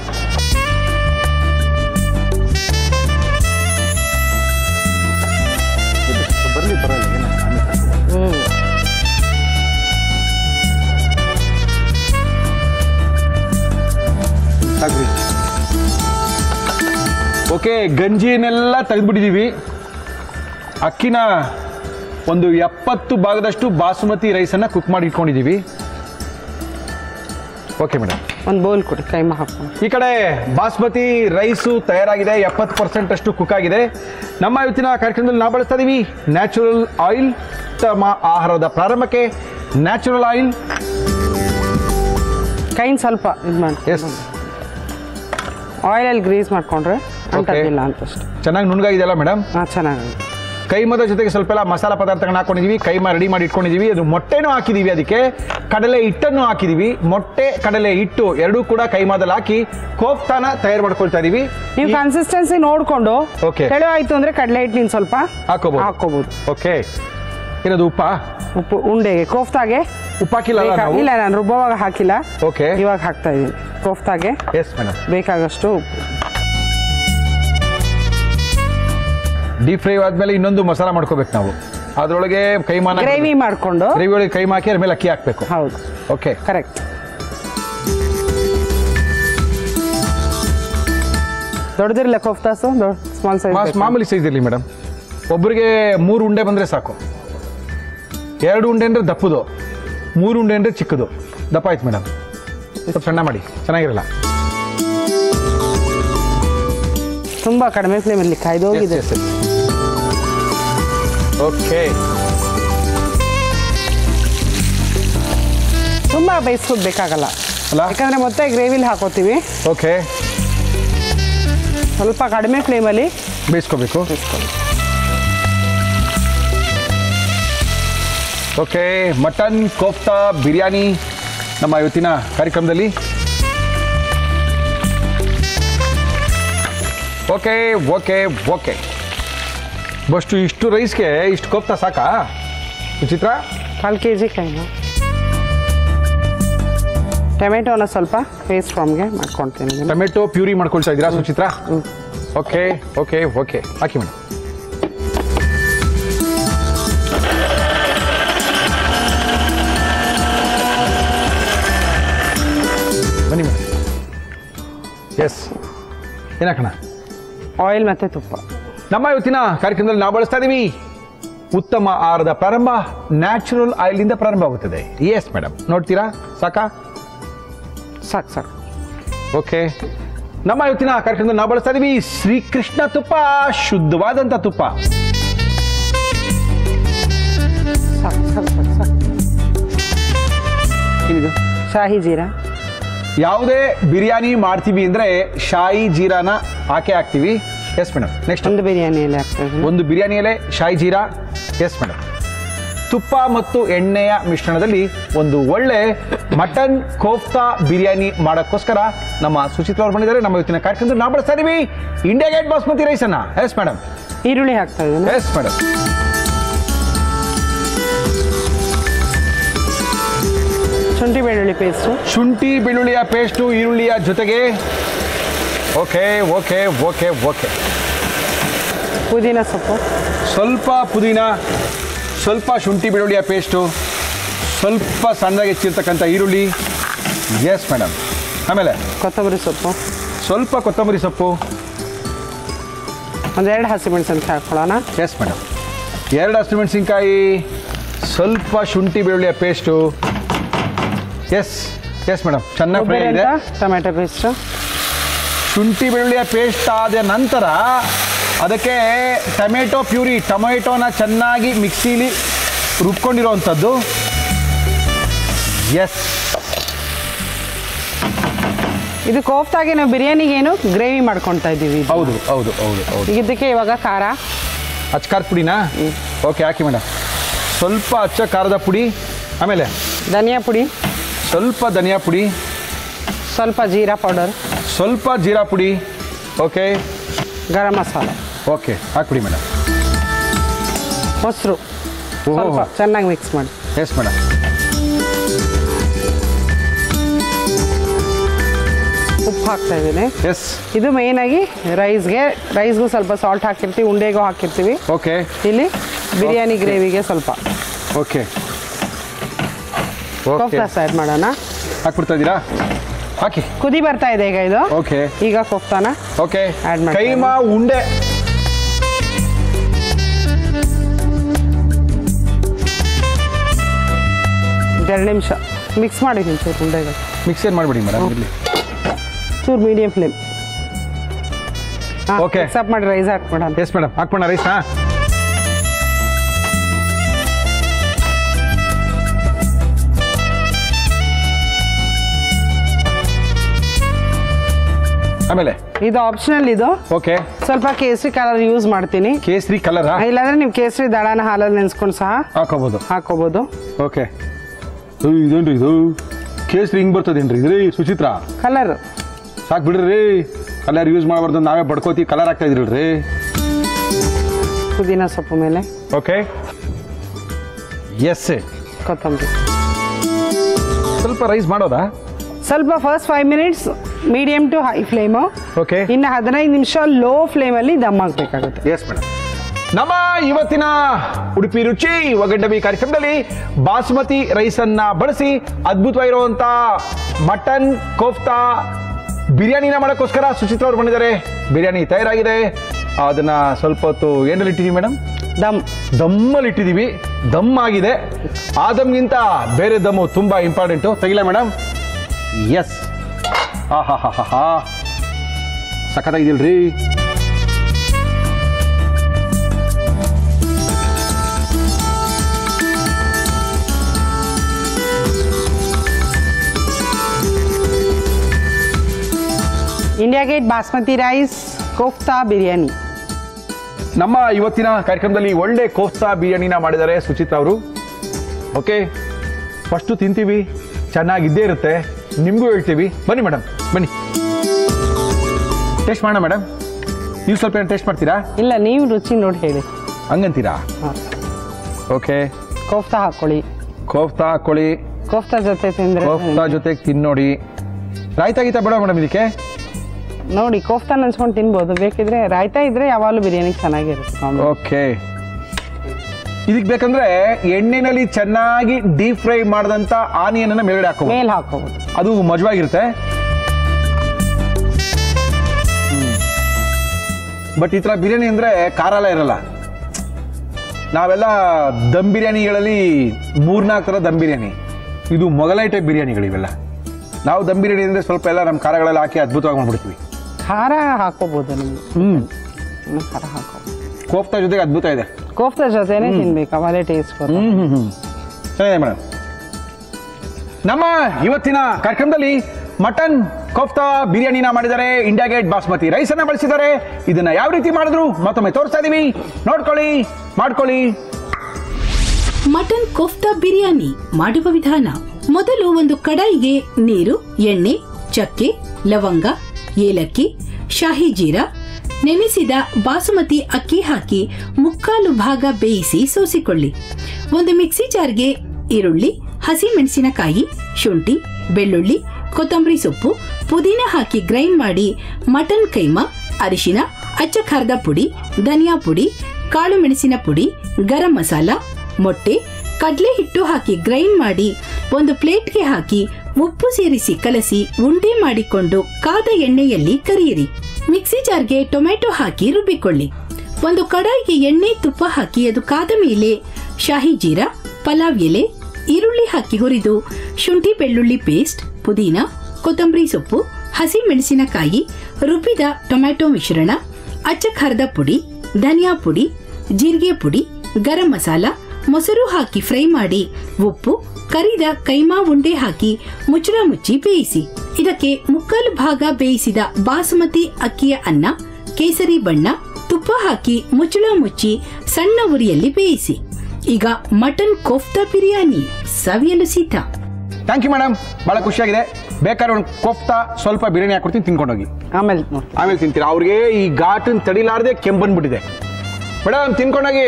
ಬರ್ಲಿ ಪರವಾಗಿಲ್ಲ ಸಾಕ್ರಿ ಓಕೆ ಗಂಜಿನೆಲ್ಲ ತೆಗೆದ್ಬಿಟ್ಟಿದ್ದೀವಿ ಅಕ್ಕಿನ ಒಂದು ಎಪ್ಪತ್ತು ಭಾಗದಷ್ಟು ಬಾಸುಮತಿ ರೈಸನ್ನು ಕುಕ್ ಮಾಡಿ ಇಟ್ಕೊಂಡಿದ್ದೀವಿ ಓಕೆ ಮೇಡಮ್ ಒಂದು ಬೌಲ್ ಕೊಡಿ ಕೈಮಾ ಹಾಕೊಂಡು ಈ ಕಡೆ ಬಾಸ್ಮತಿ ರೈಸು ತಯಾರಾಗಿದೆ ಎಪ್ಪತ್ತು ಪರ್ಸೆಂಟ್ ಅಷ್ಟು ಕುಕ್ ಆಗಿದೆ ನಮ್ಮ ಇವತ್ತಿನ ಕಾರ್ಯಕ್ರಮದಲ್ಲಿ ನಾವು ಬಳಸ್ತಾ ಇದೀವಿ ನ್ಯಾಚುರಲ್ ಆಯಿಲ್ ಉತ್ತಮ ಆಹಾರದ ಪ್ರಾರಂಭಕ್ಕೆ ನ್ಯಾಚುರಲ್ ಆಯಿಲ್ ಕೈನ ಸ್ವಲ್ಪ ಇದು ಮಾಡಿ ಎಸ್ ಆಯಿಲಲ್ಲಿ ಗ್ರೀಸ್ ಮಾಡ್ಕೊಂಡ್ರೆ ಅಂಟದಿಲ್ಲ ಅಂತಷ್ಟು ಚೆನ್ನಾಗಿ ನುಣ್ಣಗಾಗಿದೆಯಲ್ಲ ಮೇಡಮ್ ಹಾಂ ಚೆನ್ನಾಗಿದೆ ಕೈಮದ ಜೊತೆಗೆ ಸ್ವಲ್ಪ ಎಲ್ಲ ಮಸಾಲ ಪದಾರ್ಥಗಳನ್ನ ಹಾಕೊಂಡಿದೀವಿ ಕೈಮ ರೆಡಿ ಮಾಡಿ ಇಟ್ಕೊಂಡಿದೀವಿ ಅದು ಮೊಟ್ಟೆನೂ ಹಾಕಿದೀವಿ ಅದಕ್ಕೆ ಕಡಲೆ ಹಿಟ್ಟನ್ನು ಹಾಕಿದೀವಿ ಮೊಟ್ಟೆ ಕಡಲೆ ಹಿಟ್ಟು ಎರಡೂ ಕೂಡ ಕೈಮಾದಲ್ಲಿ ಹಾಕಿ ಕೋಫ್ತಾನ ತಯಾರು ಮಾಡ್ಕೊಳ್ತಾ ಇದೀವಿ ನೀವು ಕನ್ಸಿಸ್ಟೆನ್ಸಿ ನೋಡ್ಕೊಂಡು Okay. ತೆಳು ಆಯ್ತು ಅಂದ್ರೆ ಕಡಲೆ ಹಿಟ್ಟು ನೀನು ಸ್ವಲ್ಪ ಹಾಕೋಬಹುದು ಹಾಕೋಬಹುದು ಓಕೆ ಏನದು ಉಪ್ಪಾ ಉಪ್ಪು ಉಂಡೆಗೆ ಕೋಫ್ತಾಗೆ ಉಪ್ಪು ಹಾಕಿಲ್ಲ ಬೇಕಾ- ಇಲ್ಲ ನಾನು ರುಬ್ಬುವಾಗ ಹಾಕಿಲ್ಲ ಓಕೆ ಇವಾಗ ಹಾಕ್ತಾ ಇದ್ದೀನಿ ಕೋಫ್ತಾಗೆ ಎಸ್ ಮೇಡಮ್ ಬೇಕಾಗಷ್ಟು ಉಪ್ಪು ಡೀಪ್ ಫ್ರೈ ಆದ್ಮೇಲೆ ಇನ್ನೊಂದು ಮಸಾಲ ಮಾಡ್ಕೋಬೇಕು ನಾವು ಅದ್ರೊಳಗೆ ಕೈಮಾನ ಗ್ರೇವಿ ಮಾಡ್ಕೊಂಡು ಗ್ರೇವಿ ಒಳಗೆ ಕೈಮಾ ಹಾಕಿ ಅದ್ರ ಮೇಲೆ ಅಕ್ಕಿ ಹಾಕ್ಬೇಕು ಹೌದು ಓಕೆ ಕರೆಕ್ಟ್ ದೊಡ್ಡದಿರಲ್ಲ ಕೋಫ್ತಾಸು ದೊಡ್ಡ ಸ್ಮಾಲ್ ಸೈಜ್ ಮಾಮೂಲಿ ಸೈಜ್ ಇರಲಿ ಮೇಡಮ್ ಒಬ್ಬರಿಗೆ ಮೂರು ಉಂಡೆ ಬಂದರೆ ಸಾಕು ಎರಡು ಉಂಡೆ ಅಂದರೆ ದಪ್ಪದು ಮೂರು ಉಂಡೆ ಅಂದರೆ ಚಿಕ್ಕದು ದಪ್ಪ ಆಯ್ತು ಮೇಡಮ್ ಸ್ವಲ್ಪ ಸಣ್ಣ ಮಾಡಿ ಚೆನ್ನಾಗಿರಲ್ಲ ತುಂಬಾ ಕಡಿಮೆ ಫ್ಲೇಮಲ್ಲಿ ಕಾಯ್ದೋಗಿದೆ ಓಕೆ ತುಂಬಾ ಬೇಯಿಸ್ಕೋದ್ ಬೇಕಾಗಲ್ಲ ಅಲ್ಲ ಯಾಕಂದ್ರೆ ಮತ್ತೆ ಗ್ರೇವಿಲಿ ಹಾಕೋತೀವಿ ಓಕೆ ಸ್ವಲ್ಪ ಕಡಿಮೆ ಫ್ಲೇಮಲ್ಲಿ ಬೇಯಿಸ್ಕೋಬೇಕು ಓಕೆ ಮಟನ್ ಕೋಫ್ತಾ ಬಿರಿಯಾನಿ ನಮ್ಮ ಇವತ್ತಿನ ಕಾರ್ಯಕ್ರಮದಲ್ಲಿ ಓಕೆ ಓಕೆ ಓಕೆ ಬಷ್ಟು ಇಷ್ಟು ರೈಸ್ಗೆ ಇಷ್ಟು ಕೋಫ್ತಾ ಸಾಕಾ ವಿಚಿತ್ರ ಕಾಲು ಕೆ ಜಿ ಕೈನ ಟೊಮೆಟೊನ ಸ್ವಲ್ಪ ಪೇಸ್ಟ್ ಫಾರ್ಮ್ಗೆ ಮಾಡ್ಕೊಳ್ತೀನಿ ಇದನ್ನ. ಟೊಮೆಟೊ ಪ್ಯೂರಿ ಮಾಡ್ಕೊಳ್ತಾ ಇದ್ದೀರಾ ಸುಚಿತ್ರ ಓಕೆ ಓಕೆ ಓಕೆ ಹಾಕಿ ಮೇಡಮ್ ಬನ್ನಿ ಮೇಡಮ್ ಎಸ್ ಏನಾಕಣ ಆಯಿಲ್ ಮತ್ತು ತುಪ್ಪ ನಮ್ಮ ಇವತ್ತಿನ ಕಾರ್ಯಕ್ರಮದಲ್ಲಿ ನಾವು ಬಳಸ್ತಾ ಇದೀವಿ ಉತ್ತಮ ಆಹಾರದ ಪ್ರಾರಂಭ ನ್ಯಾಚುರಲ್ ಆಯಿಲ್ನಿಂದ ಪ್ರಾರಂಭ ಆಗುತ್ತದೆ ಎಸ್ ಮೇಡಮ್ ನೋಡ್ತೀರಾ ಸಾಕಾ ಸಾಕು ಸಾಕು ಓಕೆ ನಮ್ಮ ಇವತ್ತಿನ ಕಾರ್ಯಕ್ರಮದಲ್ಲಿ ನಾವು ಬಳಸ್ತಾ ಇದೀವಿ ಶ್ರೀಕೃಷ್ಣ ತುಪ್ಪ ಶುದ್ಧವಾದಂಥ ತುಪ್ಪ ಸಾಕು ಸಾಕು ಸಾಕು ಸಾಕು ಏನಿದು ಶಾಹಿ ಜೀರಾ ಯಾವುದೇ ಬಿರಿಯಾನಿ ಮಾಡ್ತೀವಿ ಅಂದ್ರೆ ಶಾಯಿ ಜೀರಾನ ಹಾಕೇ ಹಾಕ್ತೀವಿ ಎಸ್ ಮೇಡಮ್ ನೆಕ್ಸ್ಟ್ ಒಂದು ಬಿರಿಯಾನಿ ಎಲೆ ಹಾಕ್ತಾ ಇದ್ದೀನಿ ಒಂದು ಬಿರಿಯಾನಿ ಎಲೆ ಶಾಯಿ ಜೀರಾ ಎಸ್ ಮೇಡಮ್ ತುಪ್ಪ ಮತ್ತು ಎಣ್ಣೆಯ ಮಿಶ್ರಣದಲ್ಲಿ ಒಂದು ಒಳ್ಳೆ ಮಟನ್ ಕೋಫ್ತಾ ಬಿರಿಯಾನಿ ಮಾಡೋಕ್ಕೋಸ್ಕರ ನಮ್ಮ ಸುಚಿತ್ರ ಅವ್ರು ಬಂದಿದ್ದಾರೆ ನಮ್ಮ ಇವತ್ತಿನ ಕಾರ್ಯಕ್ರಮದಲ್ಲಿ ನಾವು ಬಳಸ್ತಾ ಇದೀವಿ ಇಂಡಿಯಾ ಗೇಟ್ ಬಾಸ್ಮತಿ ರೈಸ್ ಅನ್ನ ಎಸ್ ಮೇಡಮ್ ಈರುಳ್ಳಿ ಹಾಕ್ತಾ ಇದ್ದೀನಿ ಎಸ್ ಮೇಡಮ್ ಶುಂಠಿ ಬೆಳ್ಳುಳ್ಳಿ ಪೇಸ್ಟು ಶುಂಠಿ ಬೆಳ್ಳುಳ್ಳಿಯ ಪೇಸ್ಟು ಈರುಳ್ಳಿಯ ಜೊತೆಗೆ ಓಕೆ ಓಕೆ ಓಕೆ ಓಕೆ ಪುದೀನ ಸೊಪ್ಪು ಸ್ವಲ್ಪ ಪುದೀನ ಸ್ವಲ್ಪ ಶುಂಠಿ ಬೆಳ್ಳುಳ್ಳಿಯ ಪೇಸ್ಟು ಸ್ವಲ್ಪ ಸಣ್ಣದಾಗಿ ಹೆಚ್ಚಿರ್ತಕ್ಕಂಥ ಈರುಳ್ಳಿ ಎಸ್ ಮೇಡಮ್ ಆಮೇಲೆ ಕೊತ್ತಂಬರಿ ಸೊಪ್ಪು ಸ್ವಲ್ಪ ಕೊತ್ತಂಬರಿ ಸೊಪ್ಪು ಒಂದೆರಡು ಹಸಿಮೆಣಸಿನ್ಕಾಯಿ ಹಾಕ್ಕೊಳ್ಳೋಣ ಎಸ್ ಮೇಡಮ್ ಎರಡು ಹಸಿಮೆಣಸಿನ್ಕಾಯಿ ಸ್ವಲ್ಪ ಶುಂಠಿ ಬೆಳ್ಳುಳ್ಳಿಯ ಪೇಸ್ಟು ಎಸ್ ಎಸ್ ಮೇಡಮ್ ಚೆನ್ನಾಗಿ ಫ್ರೈ ಕೊಬ್ಬರಿ ಇದೆ ಅಂತ ಟೊಮೆಟೊ ಪೇಸ್ಟು ಶುಂಠಿ ಬೆಳ್ಳುಳ್ಳಿಯ ಪೇಸ್ಟ್ ಆದ ನಂತರ ಅದಕ್ಕೆ ಟೊಮೆಟೊ ಪ್ಯೂರಿ ಟೊಮೆಟೊನ ಚೆನ್ನಾಗಿ ಮಿಕ್ಸಿಲಿ ರುಬ್ಕೊಂಡಿರೋವಂಥದ್ದು ಎಸ್ ಇದು ಕೋಫ್ತಾಗೆ ನಾವು ಬಿರಿಯಾನಿಗೇನು ಗ್ರೇವಿ ಮಾಡ್ಕೊಳ್ತಾ ಇದ್ದೀವಿ ಇದು. ಹೌದು ಹೌದು ಹೌದು ಹೌದು ಈಗ ಇದಕ್ಕೆ ಇವಾಗ ಖಾರ ಅಚ್ಕಾರದ ಪುಡಿನಾ ಓಕೆ ಹಾಕಿ ಮೇಡಮ್ ಸ್ವಲ್ಪ ಅಚ್ಚ ಖಾರದ ಪುಡಿ ಆಮೇಲೆ ಧನಿಯಾ ಪುಡಿ ಸ್ವಲ್ಪ ಧನಿಯಾ ಪುಡಿ ಸ್ವಲ್ಪ ಜೀರಾ ಪೌಡರ್ ಸ್ವಲ್ಪ ಜೀರಾ ಪುಡಿ ಓಕೆ ಗರಂ ಮಸಾಲ ಓಕೆ ಹಾಕ್ಬಿಡಿ ಮೇಡಮ್ ಮೊಸರು ಓಹೋ. ಸ್ವಲ್ಪ ಚೆನ್ನಾಗಿ ಮಿಕ್ಸ್ ಮಾಡಿ ಎಸ್ ಮೇಡಮ್ ಉಪ್ಪು ಹಾಕ್ತಾ ಇದ್ದೀನಿ ಎಸ್ ಇದು ಮೇಯ್ನಾಗಿ ರೈಸ್ಗೆ ರೈಸ್ಗೂ ಸ್ವಲ್ಪ ಸಾಲ್ಟ್ ಹಾಕಿರ್ತೀವಿ ಉಂಡೆಗೂ ಹಾಕಿರ್ತೀವಿ ಓಕೆ ಇಲ್ಲಿ ಬಿರಿಯಾನಿ ಗ್ರೇವಿಗೆ ಸ್ವಲ್ಪ ಓಕೆ ಓಕೆ ಕೋಫ್ತಾ ಆ್ಯಡ್ ಮಾಡೋಣ ಹಾಕ್ಬಿಡ್ತಾ ಇದ್ದೀರಾ ಹಾಕಿ ಕುದಿ ಬರ್ತಾ ಇದೆ ಈಗ ಇದು ಓಕೆ ಈಗ ಕೋಫ್ತಾನ ಓಕೆ Add ಮಾಡ್ತಾ ಕೈಮಾ ಉಂಡೆ ಎರಡು ನಿಮಿಷ ಮಿಕ್ಸ್ ಮಾಡಿ ಚೂರು ಉಂಡೆಗೆ ಮಿಕ್ಸ್ ಏನು ಮಾಡಿಬಿಡಿ ಮೇಡಮ್ ಇಲ್ಲಿ ಚೂರು ಮೀಡಿಯಂ ಫ್ಲೇಮ್ Okay. ಮಿಕ್ಸಪ್ ಮಾಡಿ ರೈಸ್ ಹಾಕ್ಬಿಡೋಣ ಎಸ್ ಮೇಡಮ್ ಹಾಕ್ಬೋಣ ರೈಸ್ನಾ ಆಮೇಲೆ ಇದು ಆಪ್ಷನಲ್ ಇದು ಓಕೆ ಸ್ವಲ್ಪ ಕೇಸರಿ ಕಲರ್ ಯೂಸ್ ಮಾಡ್ತೀನಿ ಕೇಸರಿ ಕಲರಾ ಇಲ್ಲಾಂದ್ರೆ ನೀವು ಕೇಸರಿ ದಳನ ಹಾಲಲ್ಲಿ ನೆನ್ಸ್ಕೊಂಡು ಸಹ ಹಾಕೋಬೋದು ಹಾಕೋಬಹುದು ಓಕೆ ಇದೇನ್ರಿ ಇದು ಕೇಸರಿ ಹಿಂಗೆ ಬರ್ತದೇನ್ರಿ ಇದ್ರಿ ಸುಚಿತ್ರ ಕಲರ್ ಸಾಕು ಬಿಡ್ರಿ ರೀ ಕಲರ್ ಯೂಸ್ ಮಾಡಬಾರ್ದು ನಾವೇ ಬಡ್ಕೋತಿ ಕಲರ್ ಹಾಕ್ತಾ ಇದ್ರಲ್ರಿ ಪುದೀನ ಸೊಪ್ಪು ಮೇಲೆ ಓಕೆ ಎಸ್ ಕೊತ್ತಂಬರಿ ಸ್ವಲ್ಪ ರೈಸ್ ಮಾಡೋದಾ ಸ್ವಲ್ಪ first five minutes medium to high flame okay ಇನ್ನು ಹದಿನೈದು ನಿಮಿಷ ಲೋ ಫ್ಲೇಮಲ್ಲಿ ದಮ್ ಹಾಕ್ಬೇಕಾಗುತ್ತೆ ಎಸ್ ಮೇಡಮ್ ನಮ್ಮ ಇವತ್ತಿನ ಉಡುಪಿ ರುಚಿ ಒಗಂಡಬಿ ಕಾರ್ಯಕ್ರಮದಲ್ಲಿ ಬಾಸುಮತಿ ರೈಸ್ ಅನ್ನ ಬಳಸಿ ಅದ್ಭುತವಾಗಿರುವಂತ ಮಟನ್ ಕೋಫ್ತಾ ಬಿರಿಯಾನಿನ ಮಾಡೋಕ್ಕೋಸ್ಕರ ಸುಚಿತ್ರ ಅವ್ರು ಬಂದಿದ್ದಾರೆ ಬಿರಿಯಾನಿ ತಯಾರಾಗಿದೆ ಅದನ್ನ ಸ್ವಲ್ಪ ಹೊತ್ತು ಏನಲ್ಲಿ ಇಟ್ಟಿದ್ದೀವಿ ಮೇಡಮ್ ದಮ್ ದಮ್ಮಲ್ಲಿ ಇಟ್ಟಿದ್ದೀವಿ ದಮ್ ಆಗಿದೆ ಆ ದಮ್ಗಿಂತ ಬೇರೆ ದಮ್ಮು ತುಂಬಾ ಇಂಪಾರ್ಟೆಂಟು ತೆಗಿಲ ಮೇಡಮ್ ಎಸ್ ಹಾ ಹಾ ಹಾ ಹಾ ಹಾ ಸಖತ್ತಾಗಿದಿಲ್ರಿ India Gate basmati rice kofta biryani ನಮ್ಮ ಇವತ್ತಿನ ಕಾರ್ಯಕ್ರಮದಲ್ಲಿ ಒಳ್ಳೆ ಕೋಫ್ತಾ ಬಿರಿಯಾನಿನ ಮಾಡಿದ್ದಾರೆ ಸುಚಿತ್ರಾ ಅವರು ಓಕೆ ಫಸ್ಟು ತಿಂತೀವಿ ಚೆನ್ನಾಗಿದ್ದೇ ಇರುತ್ತೆ ನಿಮಗೂ ಹೇಳ್ತೀವಿ ಬನ್ನಿ ಮೇಡಮ್ ಬನ್ನಿ ಟೇಸ್ಟ್ ಮಾಡೋಣ ಮೇಡಮ್ ನೀವು ಸ್ವಲ್ಪ ಏನು ಟೇಸ್ಟ್ ಮಾಡ್ತೀರಾ ಇಲ್ಲ ನೀವು ರುಚಿ ನೋಡಿ ಹೇಳಿ ಹಂಗಂತೀರಾ ಹಾಂ ಓಕೆ ಕೋಫ್ತಾ ಹಾಕೊಳ್ಳಿ ಕೋಫ್ತಾ ಹಾಕೊಳ್ಳಿ ಕೋಫ್ತಾ ಜೊತೆ ತಿಂದ್ರೆ ಕೋಫ್ತಾ ಜೊತೆಗೆ ತಿನ್ನೋಡಿ ರಾಯ್ತಾ ಗೀತಾ ಬೇಡ ಮೇಡಮ್ ಇದಕ್ಕೆ ನೋಡಿ ಕೋಫ್ತಾ ನೆನ್ಸ್ಕೊಂಡು ತಿನ್ಬೋದು ಬೇಕಿದ್ರೆ ರಾಯ್ತಾ ಇದ್ರೆ ಯಾವಾಗಲೂ ಬಿರಿಯಾನಿ ಚೆನ್ನಾಗಿರುತ್ತೆ ಕಾಂಬಿ ಓಕೆ ಇದಕ್ಕೆ ಬೇಕಂದ್ರೆ ಎಣ್ಣೆನಲ್ಲಿ ಚೆನ್ನಾಗಿ ಡೀಪ್ ಫ್ರೈ ಮಾಡಿದಂಥ ಆನಿಯನ್ ಮೇಲ್ಗಡೆ ಹಾಕೋ ಮೇಲ್ ಹಾಕೋಬೋದು ಅದು ಮಜವಾಗಿರುತ್ತೆ ಬಟ್ ಈ ಥರ ಬಿರಿಯಾನಿ ಅಂದರೆ ಖಾರ ಎಲ್ಲ ಇರಲ್ಲ ನಾವೆಲ್ಲ ದಮ್ ಬಿರಿಯಾನಿಗಳಲ್ಲಿ ಮೂರ್ನಾಲ್ಕು ಥರ ದಮ್ ಬಿರಿಯಾನಿ ಇದು ಮೊಗಲೈ ಟೈಪ್ ಬಿರಿಯಾನಿಗಳು ಇವೆಲ್ಲ ನಾವು ದಮ್ ಬಿರಿಯಾನಿ ಅಂದರೆ ಸ್ವಲ್ಪ ಎಲ್ಲ ನಮ್ಮ ಖಾರಗಳೆಲ್ಲ ಹಾಕಿ ಅದ್ಭುತವಾಗಿ ಮಾಡ್ಬಿಡ್ತೀವಿ ಖಾರ ಹಾಕೋಬೋದು ನಿಮ್ಗೆ ಹ್ಞೂ ಇನ್ನು ಖಾರ ಹಾಕೋಬೋದು ಕೋಫ್ತಾ ಜೊತೆಗೆ ಅದ್ಭುತ ಇದೆ ಕೋಫ್ತಾ ಜೊತೆನೇ ತಿನ್ಬೇಕು ಅವಾಗಲೇ ಟೇಸ್ಟ್ ಬರುತ್ತೆ ಹ್ಮ್ ಹ್ಮ್ ಹ್ಮ್ ಚೆನ್ನಾಗಿದೆ ಮೇಡಮ್ ನಮ್ಮ ಇವತ್ತಿನ ಕಾರ್ಯಕ್ರಮದಲ್ಲಿ ಮಟನ್ ಕೋಫ್ತಾ ಬಿರಿಯಾನಿನ ಮಾಡಿದ್ದಾರೆ ಇಂಡಿಯಾ ಗೇಟ್ ಬಾಸ್ಮತಿ ರೈಸ್ ಅನ್ನ ಬಳಸಿದ್ದಾರೆ ಇದನ್ನ ಯಾವ ರೀತಿ ಮಾಡಿದ್ರು ಮತ್ತೊಮ್ಮೆ ತೋರಿಸ್ತಾ ಇದೀವಿ ನೋಡ್ಕೊಳ್ಳಿ ಮಾಡ್ಕೊಳ್ಳಿ ಮಟನ್ ಕೋಫ್ತಾ ಬಿರಿಯಾನಿ ಮಾಡುವ ವಿಧಾನ ಮೊದಲು ಒಂದು ಕಡಾಯಿಗೆ ನೀರು ಎಣ್ಣೆ ಚಕ್ಕೆ ಲವಂಗ ಏಲಕ್ಕಿ ಶಾಹಿ ಜೀರಾ ನೆನೆಸಿದ ಬಾಸುಮತಿ ಅಕ್ಕಿ ಹಾಕಿ ಮುಕ್ಕಾಲು ಭಾಗ ಬೇಯಿಸಿ ಸೋಸಿಕೊಳ್ಳಿ ಒಂದು ಮಿಕ್ಸಿ ಜಾರ್ಗೆ ಈರುಳ್ಳಿ ಹಸಿಮೆಣಸಿನಕಾಯಿ ಶುಂಠಿ ಬೆಳ್ಳುಳ್ಳಿ ಕೊತ್ತಂಬರಿ ಸೊಪ್ಪು ಪುದೀನ ಹಾಕಿ ಗ್ರೈಂಡ್ ಮಾಡಿ ಮಟನ್ ಕೈಮಾ ಅರಿಶಿನ ಅಚ್ಚ ಖಾರದ ಪುಡಿ ಧನಿಯಾ ಪುಡಿ ಕಾಳು ಮೆಣಸಿನ ಪುಡಿ ಗರಂ ಮಸಾಲ ಮೊಟ್ಟೆ ಕಡಲೆ ಹಿಟ್ಟು ಹಾಕಿ ಗ್ರೈಂಡ್ ಮಾಡಿ ಒಂದು ಪ್ಲೇಟ್ಗೆ ಹಾಕಿ ಉಪ್ಪು ಸೇರಿಸಿ ಕಲಸಿ ಉಂಡೆ ಮಾಡಿಕೊಂಡು ಕಾದ ಎಣ್ಣೆಯಲ್ಲಿ ಕರಿಯಿರಿ ಮಿಕ್ಸಿ ಜಾರ್ಗೆ ಟೊಮೆಟೊ ಹಾಕಿ ರುಬ್ಬಿಕೊಳ್ಳಿ ಒಂದು ಕಡಾಯಿಗೆ ಎಣ್ಣೆ ತುಪ್ಪ ಹಾಕಿ ಅದು ಕಾದ ಮೇಲೆ ಶಾಹಿ ಜೀರಾ ಪಲಾವ್ ಎಲೆ ಈರುಳ್ಳಿ ಹಾಕಿ ಹುರಿದು ಶುಂಠಿ ಬೆಳ್ಳುಳ್ಳಿ ಪೇಸ್ಟ್ ಪುದೀನ ಕೊತ್ತಂಬರಿ ಸೊಪ್ಪು ಹಸಿ ಮೆಣಸಿನಕಾಯಿ ರುಬ್ಬಿದ ಟೊಮ್ಯಾಟೊ ಮಿಶ್ರಣ ಅಚ್ಚ ಖಾರದ ಪುಡಿ ಧನಿಯಾ ಪುಡಿ ಜೀರಿಗೆ ಪುಡಿ ಗರಂ ಮಸಾಲ ಮೊಸರು ಹಾಕಿ ಫ್ರೈ ಮಾಡಿ ಉಪ್ಪು ಕರಿದ ಕೈಮಾ ಉಂಡೆ ಹಾಕಿ ಮುಚ್ಚಳ ಮುಚ್ಚಿ ಬೇಯಿಸಿ ಇದಕ್ಕೆ ಮುಕ್ಕಾಲು ಭಾಗ ಬೇಯಿಸಿದ ಬಾಸುಮತಿ ಅಕ್ಕಿಯ ಅನ್ನ ಕೇಸರಿ ಬಣ್ಣ ತುಪ್ಪ ಹಾಕಿ ಮುಚ್ಚಳ ಮುಚ್ಚಿ ಸಣ್ಣ ಉರಿಯಲ್ಲಿ ಬೇಯಿಸಿ ಈಗ ಮಟನ್ ಕೋಫ್ತಾ ಬಿರಿಯಾನಿ ಸವಿಯಲು ಸಿದ್ಧ ಥ್ಯಾಂಕ್ ಯು ಮೇಡಮ್ ಭಾಳ ಖುಷಿಯಾಗಿದೆ ಬೇಕಾದ್ರೆ ಒಂದು ಕೋಫ್ತಾ ಸ್ವಲ್ಪ ಬಿರಿಯಾನಿ ಹಾಕೊಡ್ತೀನಿ ತಿನ್ಕೊಂಡೋಗಿ ಆಮೇಲೆ ನೋಡಿ ಆಮೇಲೆ ತಿಂತೀರಾ ಅವ್ರಿಗೆ ಈ ಘಾಟನ್ ತಡಿಲಾರ್ದೆ ಕೆಂಪು ಬಂದ್ಬಿಟ್ಟಿದೆ ಮೇಡಮ್ ತಿನ್ಕೊಂಡೋಗಿ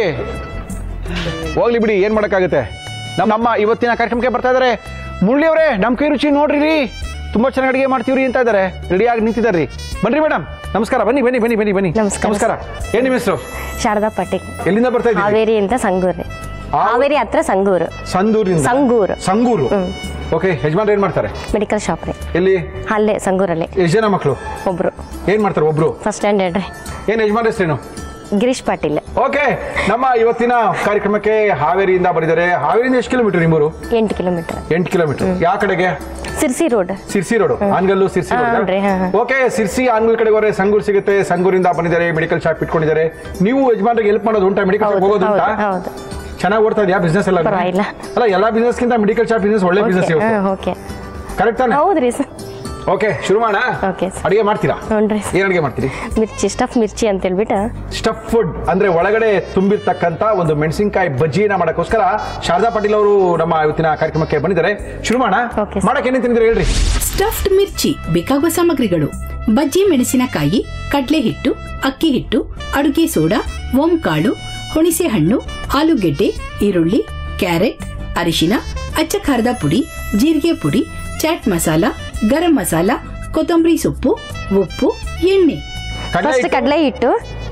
ಹೋಗ್ಲಿ ಬಿಡಿ ಏನು ಮಾಡೋಕ್ಕಾಗುತ್ತೆ ನಮ್ಮ ನಮ್ಮ ಇವತ್ತಿನ ಕಾರ್ಯಕ್ರಮಕ್ಕೆ ಬರ್ತಾ ಇದ್ದಾರೆ ಮುರಳಿ ಅವರೇ ನಮ್ಮ ಕೈ ರುಚಿ ನೋಡ್ರಿ ರೀ ತುಂಬ ಚೆನ್ನಾಗಿ ಅಡುಗೆ ಮಾಡ್ತೀವ್ರಿ ಅಂತ ಇದ್ದಾರೆ ರೆಡಿಯಾಗಿ ನಿಂತಿದ್ದಾರೆ ರೀ ಬನ್ರಿ ಮೇಡಮ್ ನಮಸ್ಕಾರ ಬನ್ನಿ ಬನ್ನಿ ಬನ್ನಿ ಬನ್ನಿ ಬನ್ನಿ ನಮಸ್ಕಾರ. ನಮಸ್ಕಾರ ಏನು ನಿಮ್ಮ ಹೆಸರು ಶಾರದಾ ಪಾಟೀಲ್ ಎಲ್ಲಿಂದ ಬರ್ತಾ ಇದ್ದೀವಿ ಹಾವೇರಿ ಅಂತ ಸಂಗೂರು ರೀ ಆ- ಹಾವೇರಿ ಹತ್ರ ಸಂಗೂರು ಸಂದೂರಿಂದ ಸಂಗೂರು. ಸಂಗೂರು ಓಕೆ ಯಜಮಾನ್ರು ಏನು ಮಾಡ್ತಾರೆ ಮೆಡಿಕಲ್ ಶಾಪ್ ರೀ ಎಲ್ಲಿ ಅಲ್ಲೇ ಸಂಗೂರಲ್ಲಿ ಎಷ್ಟು ಜನ ಮಕ್ಕಳು ಒಬ್ರು ಏನು ಮಾಡ್ತಾರೆ ಒಬ್ರು ಫಸ್ಟ್ ಸ್ಟ್ಯಾಂಡರ್ಡ್ ರೀ ಏನು ಯಜಮಾನ್ ಹೆಸರೇನು ಗಿರೀಶ್ ಪಾಟೀಲ್ ಓಕೆ ನಮ್ಮ ಇವತ್ತಿನ ಕಾರ್ಯಕ್ರಮಕ್ಕೆ ಹಾವೇರಿಯಿಂದ ಬಂದಿದ್ದಾರೆ ಹಾವೇರಿಯಿಂದ ಎಷ್ಟು ಕಿಲೋಮೀಟರ್ ನಿಮ್ಮೂರು ಎಂಟು ಕಿಲೋಮೀಟರ್ ಎಂಟು ಕಿಲೋಮೀಟರ್ ಯಾವ ಕಡೆಗೆ ಸಿರ್ಸಿ ರೋಡ್ ಸಿರ್ಸಿ ರೋಡ್ ಆನ್ಗಲ್ಲು ಸಿರ್ಸಿ ಹಾ, ಹೌದ್ರಿ, ಹಾ, ಹಾ. ಓಕೆ ಸಿರ್ಸಿ ಆನ್ಗಲ್ ಕಡೆಗೆ ಹೋದ್ರೆ ಸಂಗೂರ್ ಸಿಗುತ್ತೆ ಸಂಗೂರಿಂದ ಬಂದಿದ್ದಾರೆ ಮೆಡಿಕಲ್ ಶಾಪ್ ಇಟ್ಕೊಂಡಿದ್ದಾರೆ ನೀವು ಯಜಮಾನ್ರಿಗೆ ಹೆಲ್ಪ್ ಮಾಡೋದು ಉಂಟಾ ಮೆಡಿಕಲ್ ಶಾಪ್ ಹೌದು, ಹೋಗೋದು ಉಂಟಾ ಹೌದು, ಹೌದು. ಚೆನ್ನಾಗಿ ಓಡ್ತಾ ಇದೆಯಾ ಬಿಸ್ನೆಸ್ ಎಲ್ಲ ಪರವಾಗಿಲ್ಲ. ಅಲ್ಲ ಎಲ್ಲಾ ಬಿಸ್ನೆಸ್ಗಿಂತ ಮೆಡಿಕಲ್ ಶಾಪ್ ಬಿಸ್ನೆಸ್ ಒಳ್ಳೆ ಬಿಸ್ನೆಸ್ ಓಕೆ ಇವತ್ತು ಓಕೆ ಕರೆಕ್ಟ್ ತಾನೆ ಹೌದ್ರಿ ಸರ್ ಓಕೆ ಶುರು ಮಾಡೋಣ Okay, sir. ಅಡಿಗೆ ಮಾಡ್ತೀರಾ ನೋಡ್ರಿ ಏನ್ ಅಡಿಗೆ ಮಾಡ್ತೀರಿ ಮಿರ್ಚಿ ಸ್ಟಫ್ ಮಿರ್ಚಿ ಅಂತ ಹೇಳ್ಬಿಟ್ಟು ಸ್ಟಫ್ ಫುಡ್ ಅಂದ್ರೆ ಒಳಗಡೆ ತುಂಬಿರ್ತಕ್ಕಂತ ಒಂದು ಮೆಣಸಿನಕಾಯಿ ಬಜ್ಜಿನ ಮಾಡಕ್ಕೋಸ್ಕರ ಶಾರದಾ ಪಾಟೀಲ್ ಅವರು ನಮ್ಮ ಇವತ್ತಿನ ಕಾರ್ಯಕ್ರಮಕ್ಕೆ ಬಂದಿದ್ದಾರೆ ಶುರು ಮಾಡೋಣ Okay, sir. ಮಾಡಕ್ಕೆ ಏನೇನು ತಿಂದಿರಿ ಹೇಳ್ರಿ ಸ್ಟಫ್ಡ್ ಮಿರ್ಚಿ ಬೇಕಾಗುವ ಸಾಮಗ್ರಿಗಳು ಬಜ್ಜಿ ಮೆಣಸಿನಕಾಯಿ ಕಡ್ಲೆ ಹಿಟ್ಟು ಅಕ್ಕಿ ಹಿಟ್ಟು ಅಡುಗೆ ಸೋಡಾ ಕಾಳು ಹುಣಿಸೆ ಹಣ್ಣು ಆಲೂಗೆಡ್ಡೆ ಈರುಳ್ಳಿ ಕ್ಯಾರೆಟ್ ಅರಿಶಿನ ಅಚ್ಚ ಖಾರದ ಪುಡಿ ಜೀರಿಗೆ ಪುಡಿ ಚಾಟ್ ಮಸಾಲ ಗರಂ ಮಸಾಲ ಕೊತ್ತಂಬರಿ ಸೊಪ್ಪು ಉಪ್ಪು ಎಣ್ಣೆ ಕಡ್ಲೆ ಫಸ್ಟ್ ಹಿಟ್ಟು, ಕಡಲೆ ಹಿಟ್ಟು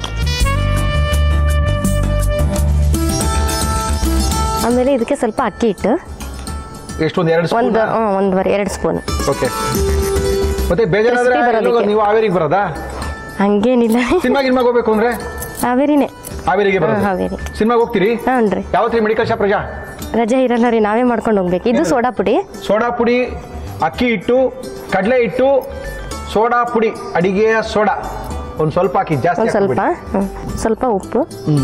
ಆಮೇಲೆ ಇದಕ್ಕೆ ಸ್ವಲ್ಪ ಅಕ್ಕಿ ಹಿಟ್ಟು ಎಷ್ಟೊಂದು ಎರಡು ಸ್ಪೂನ್ ಒಂದು ಹ್ಮ್, ಒಂದೂವರೆ ಎರಡು ಸ್ಪೂನ್ ಓಕೆ ಮತ್ತೆ ಬೇಜಾರಾದ್ರೆ Crispy ಬರೋದಕ್ಕೆ. ಎಲ್ಲಿಗೋ ನೀವು ಹಾವೇರಿಗೆ ಬರೋದಾ ಹಂಗೇನಿಲ್ಲ ಸಿನಿಮಾ ಗಿನ್ಮಾಗ ಹೋಗ್ಬೇಕು ಅಂದ್ರೆ ಹಾವೇರಿನೇ ಹಾವೇರಿಗೆ ಬರೋದು ಹಾ, ಹಾವೇರಿ. ಸಿನಿಮಾಗೆ ಹೋಗ್ತೀರಿ ಹ್ಞೂ ರೀ ಯಾವತ್ರಿ ಮೆಡಿಕಲ್ ಶಾಪ್ ರಜಾ ರಜೆ ಇರಲ್ಲ ರೀ ನಾವೇ ಮಾಡ್ಕೊಂಡು ಹೋಗ್ಬೇಕು ಇದು ಸೋಡಾ ಪುಡಿ ಸೋಡಾ ಪುಡಿ ಅಕ್ಕಿ ಹಿಟ್ಟು ಕಡಲೆ ಹಿಟ್ಟು ಸೋಡಾ ಪುಡಿ ಅಡಿಗೆಯ ಸೋಡಾ ಒಂದು ಸ್ವಲ್ಪ ಹಾಕಿ ಜಾಸ್ತಿ ಒಂದು ಸ್ವಲ್ಪ ಹಾಕ್ಬಿಡಿ. ಹ್ಮ್. ಸ್ವಲ್ಪ ಉಪ್ಪು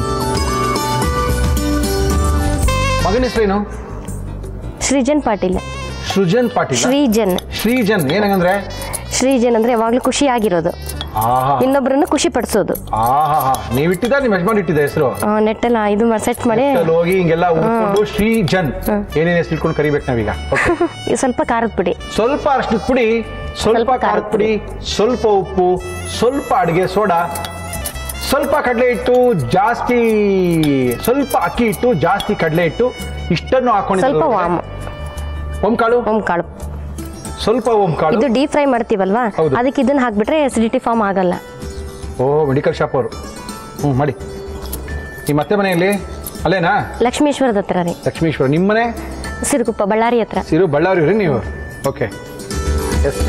ಮಗನ ಹೆಸರೇನು ಶ್ರೀಜನ್ ಪಾಟೀಲ್ ಸೃಜನ್ ಪಾಟೀಲ್ ಶ್ರೀಜನ್ ಶ್ರೀಜನ್ ಏನಂದ್ರೆ ಶ್ರೀಜನ್ ಅಂದ್ರೆ ಯಾವಾಗ್ಲೂ ಖುಷಿ ಆಗಿರೋದು ಆಹಾ ಇನ್ನೊಬ್ಬರನ್ನು ಖುಷಿ ಪಡಿಸೋದು ಆಹಾ ನೀವ್ ಇಟ್ಟಿದ್ದ ನಿಮ್ ಯಜಮಾನ್ ಇಟ್ಟಿದ್ದ ಹೆಸರು ನೆಟ್ಟೆಲ್ಲ ಇದು ಸೆಟ್ ಮಾಡಿ ಅಲ್ಲಿ ಹೋಗಿ ಹಿಂಗೆಲ್ಲ ಉಳ್ಕೊಂಡು ಶ್ರೀ ಜನ್ ಏನೇನ್ ಹೆಸರು ಇಟ್ಕೊಂಡು ಕರಿಬೇಕು ನಾವೀಗ Okay. ಇದು ಸ್ವಲ್ಪ ಖಾರದ ಪುಡಿ ಸ್ವಲ್ಪ ಅರ್ಶಿನದ ಪುಡಿ ಸ್ವಲ್ಪ ಸ್ವಲ್ಪ ಖಾರದ ಖಾರದ ಪುಡಿ ಸ್ವಲ್ಪ ಉಪ್ಪು ಸ್ವಲ್ಪ ಅಡಿಗೆ ಸೋಡಾ ಸ್ವಲ್ಪ ಕಡಲೆ ಹಿಟ್ಟು ಜಾಸ್ತಿ ಸ್ವಲ್ಪ ಅಕ್ಕಿ ಹಿಟ್ಟು ಜಾಸ್ತಿ ಕಡಲೆ ಹಿಟ್ಟು ಇಷ್ಟನ್ನು ಸ್ವಲ್ಪ ವಾಮ್ ಹಾಕೊಂಡಿದ್ದೀವಿ ಓಂಕಾಳು ಓಮ್ ಕಾಳು ಸ್ವಲ್ಪ ಓಂಕಾಳು ಇದು ಡೀಪ್ ಫ್ರೈ ಮಾಡ್ತೀವಲ್ವಾ ಹೌದು. ಅದಕ್ಕೆ ಇದನ್ನ ಹಾಕ್ಬಿಟ್ರೆ ಎಸಿಡಿಟಿ ಫಾರ್ಮ್ ಆಗಲ್ಲ ಓ ಮೆಡಿಕಲ್ ಶಾಪ್ ಅವರು ಹ್ಞೂ ಮಾಡಿ ನಿಮ್ಮ ಮತ್ತೆ ಮನೆಯಲ್ಲಿ ಅಲ್ಲೇನಾ ಲಕ್ಷ್ಮೀಶ್ವರದ ಹತ್ರ ರೀ ಲಕ್ಷ್ಮೀಶ್ವರ ನಿಮ್ಮ ಮನೆ ಸಿರುಗುಪ್ಪ ಬಳ್ಳಾರಿ ಹತ್ರ ಸಿರು ಬಳ್ಳಾರಿ ರೀ ನೀವು ಓಕೆ ಎಸ್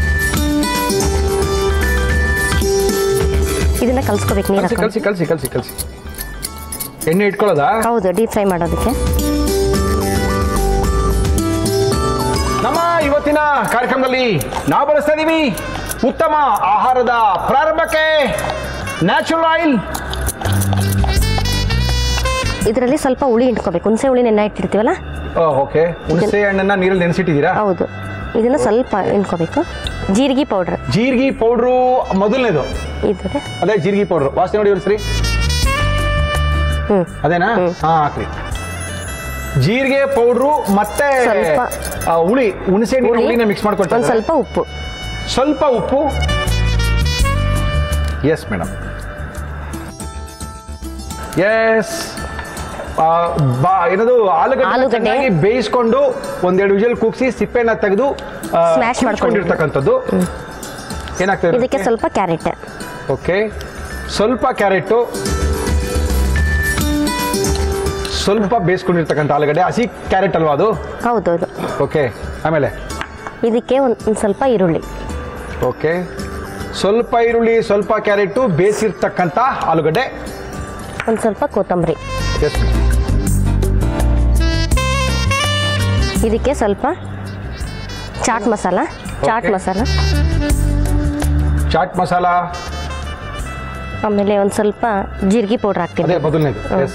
ಇದನ್ನ ಕಲ್ಸ್ಕೋಬೇಕು ನೀರು ಕಲ್ಸಿ ಹಾಕೊಂಡು ಕಲ್ಸಿ ಕಲ್ಸಿ ಕಲ್ಸಿ ಕಲ್ಸಿ ಎಣ್ಣೆ ಇಟ್ಕೊಳ್ಳೋದಾ ಹೌದು ಡೀಪ್ ಫ್ರೈ ಮಾಡೋದಕ್ಕೆ ನಮ್ಮ ಇವತ್ತಿನ ಕಾರ್ಯಕ್ರಮದಲ್ಲಿ ನಾವು ಬಳಸ್ತಾ ಇದೀವಿ ಉತ್ತಮ ಆಹಾರದ ಪ್ರಾರಂಭಕ್ಕೆ ನ್ಯಾಚುರಲ್ ಆಯಿಲ್ ಇದರಲ್ಲಿ ಸ್ವಲ್ಪ ಹುಳಿ ಇಟ್ಕೋಬೇಕು ಹುಣಸೆ ಹುಳಿ ನೆನೆ ಇಟ್ಟಿರ್ತೀವಲ್ಲ ಓಕೆ ಹುಣಸೆ ಹಣ್ಣನ್ನ ನೀರಲ್ಲಿ ನೆನೆಸಿಟ್ಟಿದ್ದೀರಾ ಹೌದು ಇದನ್ನ ಸ್ವಲ್ಪ ಇಟ್ಕೋಬೇಕು ಜೀರಿಗೆ ಪೌಡ್ರ್ ಜೀರಿಗೆ ಪೌಡ್ರು ಮೊದಲನೇದು ಇದ್ರೆ ಅದೇ ಜೀರಿಗೆ ಪೌಡ್ರು ವಾಸನೆ ನೋಡಿ ಒಂದ್ಸರಿ ಹ್ಮ್ ಅದೇನಾ ಹಾ ಹಾಕ್ರಿ ಜೀರಿಗೆ ಪೌಡ್ರು ಮತ್ತೆ ಸ್ವಲ್ಪ. ಆ, ಹುಳಿ ಹುಣಸೆ ಹಣ್ಣಿನ ಹುಳಿ ಹುಳಿನ ಮಿಕ್ಸ್ ಒಂದು ಮಾಡ್ಕೊಳ್ತಾರೆ ಸ್ವಲ್ಪ ಉಪ್ಪು ಸ್ವಲ್ಪ ಉಪ್ಪು ಎಸ್ ಮೇಡಮ್ ಎಸ್ ಬಾ ಏನದು ಆಲೂಗಡ್ಡೆ ಆಲೂಗಡ್ಡೆ. ಚೆನ್ನಾಗಿ ಬೇಯಿಸ್ಕೊಂಡು ಒಂದೆರಡು ವಿಜಲ್ ಕೂಗಿಸಿ ಸಿಪ್ಪೆನ ತೆಗೆದು Smash ಮಾಡ್ಕೊಂಡಿರ್ತಕ್ಕಂಥದ್ದು ಏನಾಗ್ತದೆ ಇದಕ್ಕೆ ಸ್ವಲ್ಪ ಕ್ಯಾರೆಟ್ ಓಕೆ ಸ್ವಲ್ಪ ಕ್ಯಾರೆಟು ಸ್ವಲ್ಪ ಬೇಯಿಸ್ಕೊಂಡಿರ್ತಕ್ಕಂಥ ಆಲೂಗಡ್ಡೆ ಹಸಿ ಕ್ಯಾರೆಟ್ ಅಲ್ವಾ ಅದು ಹೌದೌದು ಓಕೆ ಆಮೇಲೆ ಇದಕ್ಕೆ ಒಂದು ಒಂದು ಸ್ವಲ್ಪ ಈರುಳ್ಳಿ ಓಕೆ ಸ್ವಲ್ಪ ಈರುಳ್ಳಿ ಸ್ವಲ್ಪ ಕ್ಯಾರೆಟು ಬೇಯಿಸಿರ್ತಕ್ಕಂಥ ಆಲೂಗಡ್ಡೆ ಒಂದು ಸ್ವಲ್ಪ ಕೊತ್ತಂಬರಿ ಎಸ್ ಇದಕ್ಕೆ ಸ್ವಲ್ಪ ಚಾಟ್ ಮಸಾಲ ಚಾಟ್ Okay. ಮಸಾಲ ಚಾಟ್ ಮಸಾಲ ಆಮೇಲೆ ಒಂದು ಸ್ವಲ್ಪ ಜೀರಿಗೆ ಪೌಡ್ರ್ ಅದೇ ಹಾಕ್ತೀನಿ ಮೊದಲನೇದು ಎಸ್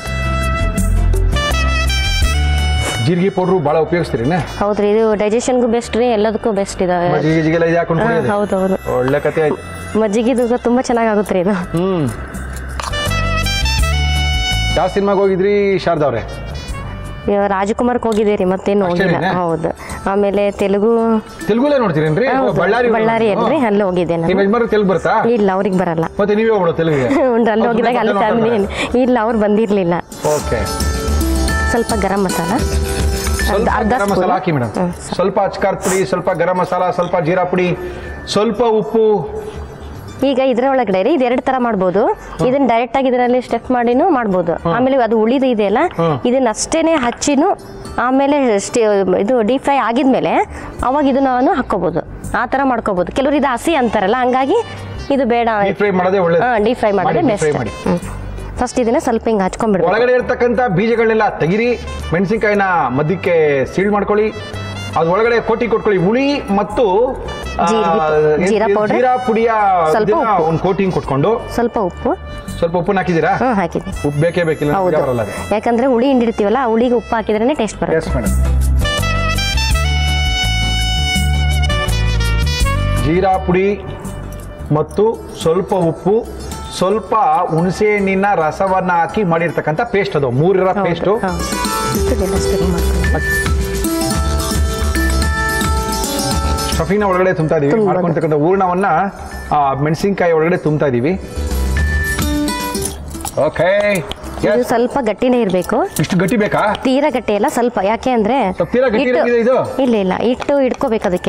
ಜೀರಿಗೆ ಪೌಡ್ರು ಭಾಳ ಉಪಯೋಗಿಸ್ತೀರಿನೇ ಹೌದ್ರಿ ಇದು ಡೈಜೆಷನ್ಗೂ ಬೆಸ್ಟ್ ರೀ ಎಲ್ಲದಕ್ಕೂ ಬೆಸ್ಟ್ ಇದಾವೆ ಮಜ್ಜಿಗೆ ಗಿಜಿಗೆಲ್ಲ ಇದು ಹಾಕೊಂಡು ಹಾ, ಕುಡಿಯೋದು? ಹೌದು ಹೌದು ಒಳ್ಳೆ ಕತೆ ಆಯ್ತು ಮಜ್ಜಿಗೆದು ತುಂಬ ಚೆನ್ನಾಗಾಗುತ್ತೆ ರೀ ಇದು ಹ್ಮ್ ಯಾವ ಸಿನಿಮಾಗೆ ಹೋಗಿದ್ರಿ ಶಾರದಾ ಅವ್ರೆ ಇವಾಗ ರಾಜಕುಮಾರ್ಗೆ ಹೋಗಿದ್ದೆ ರೀ ಮತ್ತೇನು ಹೋಗಿಲ್ಲ ಅಷ್ಟೇನೇನಾ? ಹೌದು ಆಮೇಲೆ ತೆಲುಗು ತೆಲುಗುಲೇ ನೋಡ್ತೀರೇನ್ರಿ ಓ, ಹೌದು, ಬಳ್ಳಾರಿ ಬಳ್ಳಾರಿ ಅಲ್ರಿ ಅಲ್ಲಿ ಹೋಗಿದ್ದೆ ನಿಮ್ಮ ನಾನು ಯಜಮಾನ್ರು ತೆಲುಗು ಬರ್ತಾ ಇಲ್ಲ ಅವ್ರಿಗೆ ಬರಲ್ಲ ಮತ್ತೆ ನೀವೇ ಹೋಗ್ಬಿಡೋ ತೆಲುಗಿಗೆ ಉಂಡ್ರು ಅಲ್ಲಿ ಹೋಗಿದಾಗ ಅಲ್ಲಿ ತಂದಿದ್ದೀನಿ ಇಲ್ಲ ಅವ್ರು ಬಂದಿರಲಿಲ್ಲ ಓಕೆ ಸ್ವಲ್ಪ ಗರಂ ಮಸಾಲ ಸ್ವಲ್ಪ ಅರ್ಧ ಗರಂ ಮಸಾಲ ಸ್ಪೂನ್. ಹಾಕಿ ಮೇಡಮ್ ಹ್ಮ್, ಸ್ವಲ್ಪ ಅಚ್ಕಾರದ ಪುಡಿ ಸ್ವಲ್ಪ ಗರಂ ಮಸಾಲ ಸ್ವಲ್ಪ ಜೀರಾ ಪುಡಿ ಸ್ವಲ್ಪ ಉಪ್ಪು ಈಗ ಇದ್ರ ಒಳಗಡೆ ರೀ ಇದೆರಡು ತರ ಮಾಡ್ಬೋದು ಇದನ್ನ ಡೈರೆಕ್ಟ್ ಆಗಿ ಇದರಲ್ಲಿ ಸ್ಟೆಪ್ ಮಾಡಿನೂ ಮಾಡ್ಬೋದು ಆಮೇಲೆ ಅದು ಉಳಿದು ಇದೆಯಲ್ಲ ಹ್ಮ್. ಇದನ್ನ ಅಷ್ಟೇನೆ ಹಚ್ಚಿನೂ ಆಮೇಲೆ ಸ್ಟೇ ಇದು ಡೀಪ್ ಫ್ರೈ ಆಗಿದ್ಮೇಲೆ ಅವಾಗ ಇದನ್ನ ಹಾಕ್ಕೋಬೋದು ಆ ಥರ ಮಾಡ್ಕೋಬೋದು ಕೆಲವರು ಇದು ಹಸಿ ಅಂತಾರಲ್ಲ ಹಂಗಾಗಿ ಇದು ಬೇಡ ಡೀಪ್ ಫ್ರೈ ಮಾಡೋದೇ ಒಳ್ಳೇದು ಹಾಂ ಡೀಪ್ ಫ್ರೈ ಮಾಡೋದೇ ಮಾಡಿ, deep fry ಬೆಸ್ಟ್ ಮಾಡಿ. ಫಸ್ಟ್ ಇದನ್ನ ಸ್ವಲ್ಪ ಹಿಂಗೆ ಹಚ್ಕೊಂಡ್ಬಿಡ್ಬೇಕು ಒಳಗಡೆ ಇರ್ತಕ್ಕಂಥ ಬೀಜಗಳನ್ನೆಲ್ಲ ತೆಗಿರಿ ಮೆಣಸಿನ್ಕಾಯಿನ ಮಧ್ಯಕ್ಕೆ ಸೀಳ್ ಮಾಡ್ಕೊಳ್ಳಿ ಅದ್ ಒಳಗಡೆ ಕೋಟಿ ಕೊಟ್ಕೊಳ್ಳಿ ಹುಳಿ ಮತ್ತು ಆ, ಜೀರಿಗೆ ಪು- ಏನ್- ಜೀರಾ powder. ಜೀರಾ ಪುಡಿಯ ಸ್ವಲ್ಪ ಇದನ್ನ ಉಪ್ಪು. ಒಂದು ಕೋಟಿಂಗ್ ಕೊಟ್ಕೊಂಡು ಸ್ವಲ್ಪ ಉಪ್ಪು ಸ್ವಲ್ಪ ಉಪ್ಪನ್ನ ಹಾಕಿದ್ದೀರಾ ಹ್ಞೂ ಹಾಕಿದ್ದೀನಿ ಉಪ್ಪು ಬೇಕೇ ಬೇಕಿಲ್ಲ ಹೌದು ಬರಲ್ಲ ಅದು ಯಾಕಂದ್ರೆ ಹುಳಿ ಹಿಂಡಿರ್ತೀವಲ್ಲ ಆ ಹುಳಿಗೆ ಉಪ್ಪು ಹಾಕಿದ್ರೇ ಟೇಸ್ಟ್ ಬರುತ್ತೆ ಎಸ್ ಮೇಡಮ್ ಜೀರಾ ಪುಡಿ ಮತ್ತು ಸ್ವಲ್ಪ ಉಪ್ಪು ಸ್ವಲ್ಪ ಹುಣಸೆ ಹಣ್ಣಿನ ರಸವನ್ನ ಹಾಕಿ ಮಾಡಿರ್ತಕ್ಕಂಥ ಪೇಸ್ಟ್ ಅದು ಮೂರರ ಪೇಸ್ಟು ಹೌದು. ಇದೆಲ್ಲ stir ಮಾಡ್ಕೊಳ್ಳಿ. ಸ್ಟಫಿಂಗ್ನ ಒಳಗಡೆ ತುಂಬ್ತಾ ಇದೀವಿ ತುಂಬೋದು. ಮಾಡ್ಕೊಂಡಿರ್ತಕ್ಕಂಥ ಹೂರ್ಣವನ್ನ ಆ, ಮೆಣಸಿನ್ಕಾಯಿ ಒಳಗಡೆ ತುಂಬ್ತಾ ಇದೀವಿ ಓಕೆ ಇದು ಸ್ವಲ್ಪ ಗಟ್ಟಿನೇ ಇರಬೇಕು ಇಷ್ಟು ಗಟ್ಟಿ ಬೇಕಾ ತೀರಾ ಗಟ್ಟಿ ಅಲ್ಲ ಸ್ವಲ್ಪ ಯಾಕೆ ಅಂದ್ರೆ ಸ್ವಲ್ಪ ತೀರಾ ಗಟ್ಟಿ ಹಿಟ್ಟು- ಇರೋಂಗಿದೆ ಇದು? ಇಲ್ಲ ಇಲ್ಲ ಇಟ್ಟು ಇಟ್ಕೋಬೇಕು ಅದಕ್ಕೆ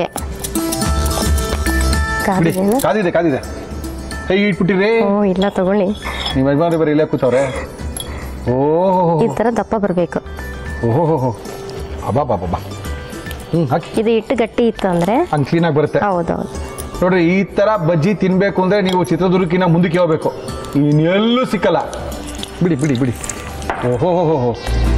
ಬಿಡಿ ಕಾದಿದೆನಾ? ಕಾದಿದೆ ಕಾದಿದೆ ಹೇಗೆ ಇಟ್ಬಿಟ್ಟಿರಿ ಓ ಇಲ್ಲ ತಗೊಳ್ಳಿ ನಿಮ್ಮ ಯಜಮಾನ್ರು ಬರೀ ಇಲ್ಲೇ ಕೂತವ್ರೆ ಓಹೋ ಈ ತರ ದಪ್ಪ ಬರಬೇಕು ಓಹೋ ಅಬ್ಬಾ ಬಾಬಾ ಬಾ ಹ್ಞೂ ಹಾಕಿ ಇದು ಇಟ್ಟು ಗಟ್ಟಿ ಇತ್ತು ಅಂದ್ರೆ ಹಂಗೆ ಕ್ಲೀನಾಗಿ ಬರುತ್ತೆ ಹೌದೌದು ನೋಡ್ರಿ ಈ ಥರ ಬಜ್ಜಿ ತಿನ್ನಬೇಕು ಅಂದರೆ ನೀವು ಚಿತ್ರದುರ್ಗಕ್ಕಿಂತ ಮುಂದಕ್ಕೆ ಹೋಗ್ಬೇಕು ಇನ್ನೆಲ್ಲೂ ಸಿಕ್ಕಲ್ಲ ಬಿಡಿ ಬಿಡಿ ಬಿಡಿ ಓಹೋ ಹೋ ಹೋ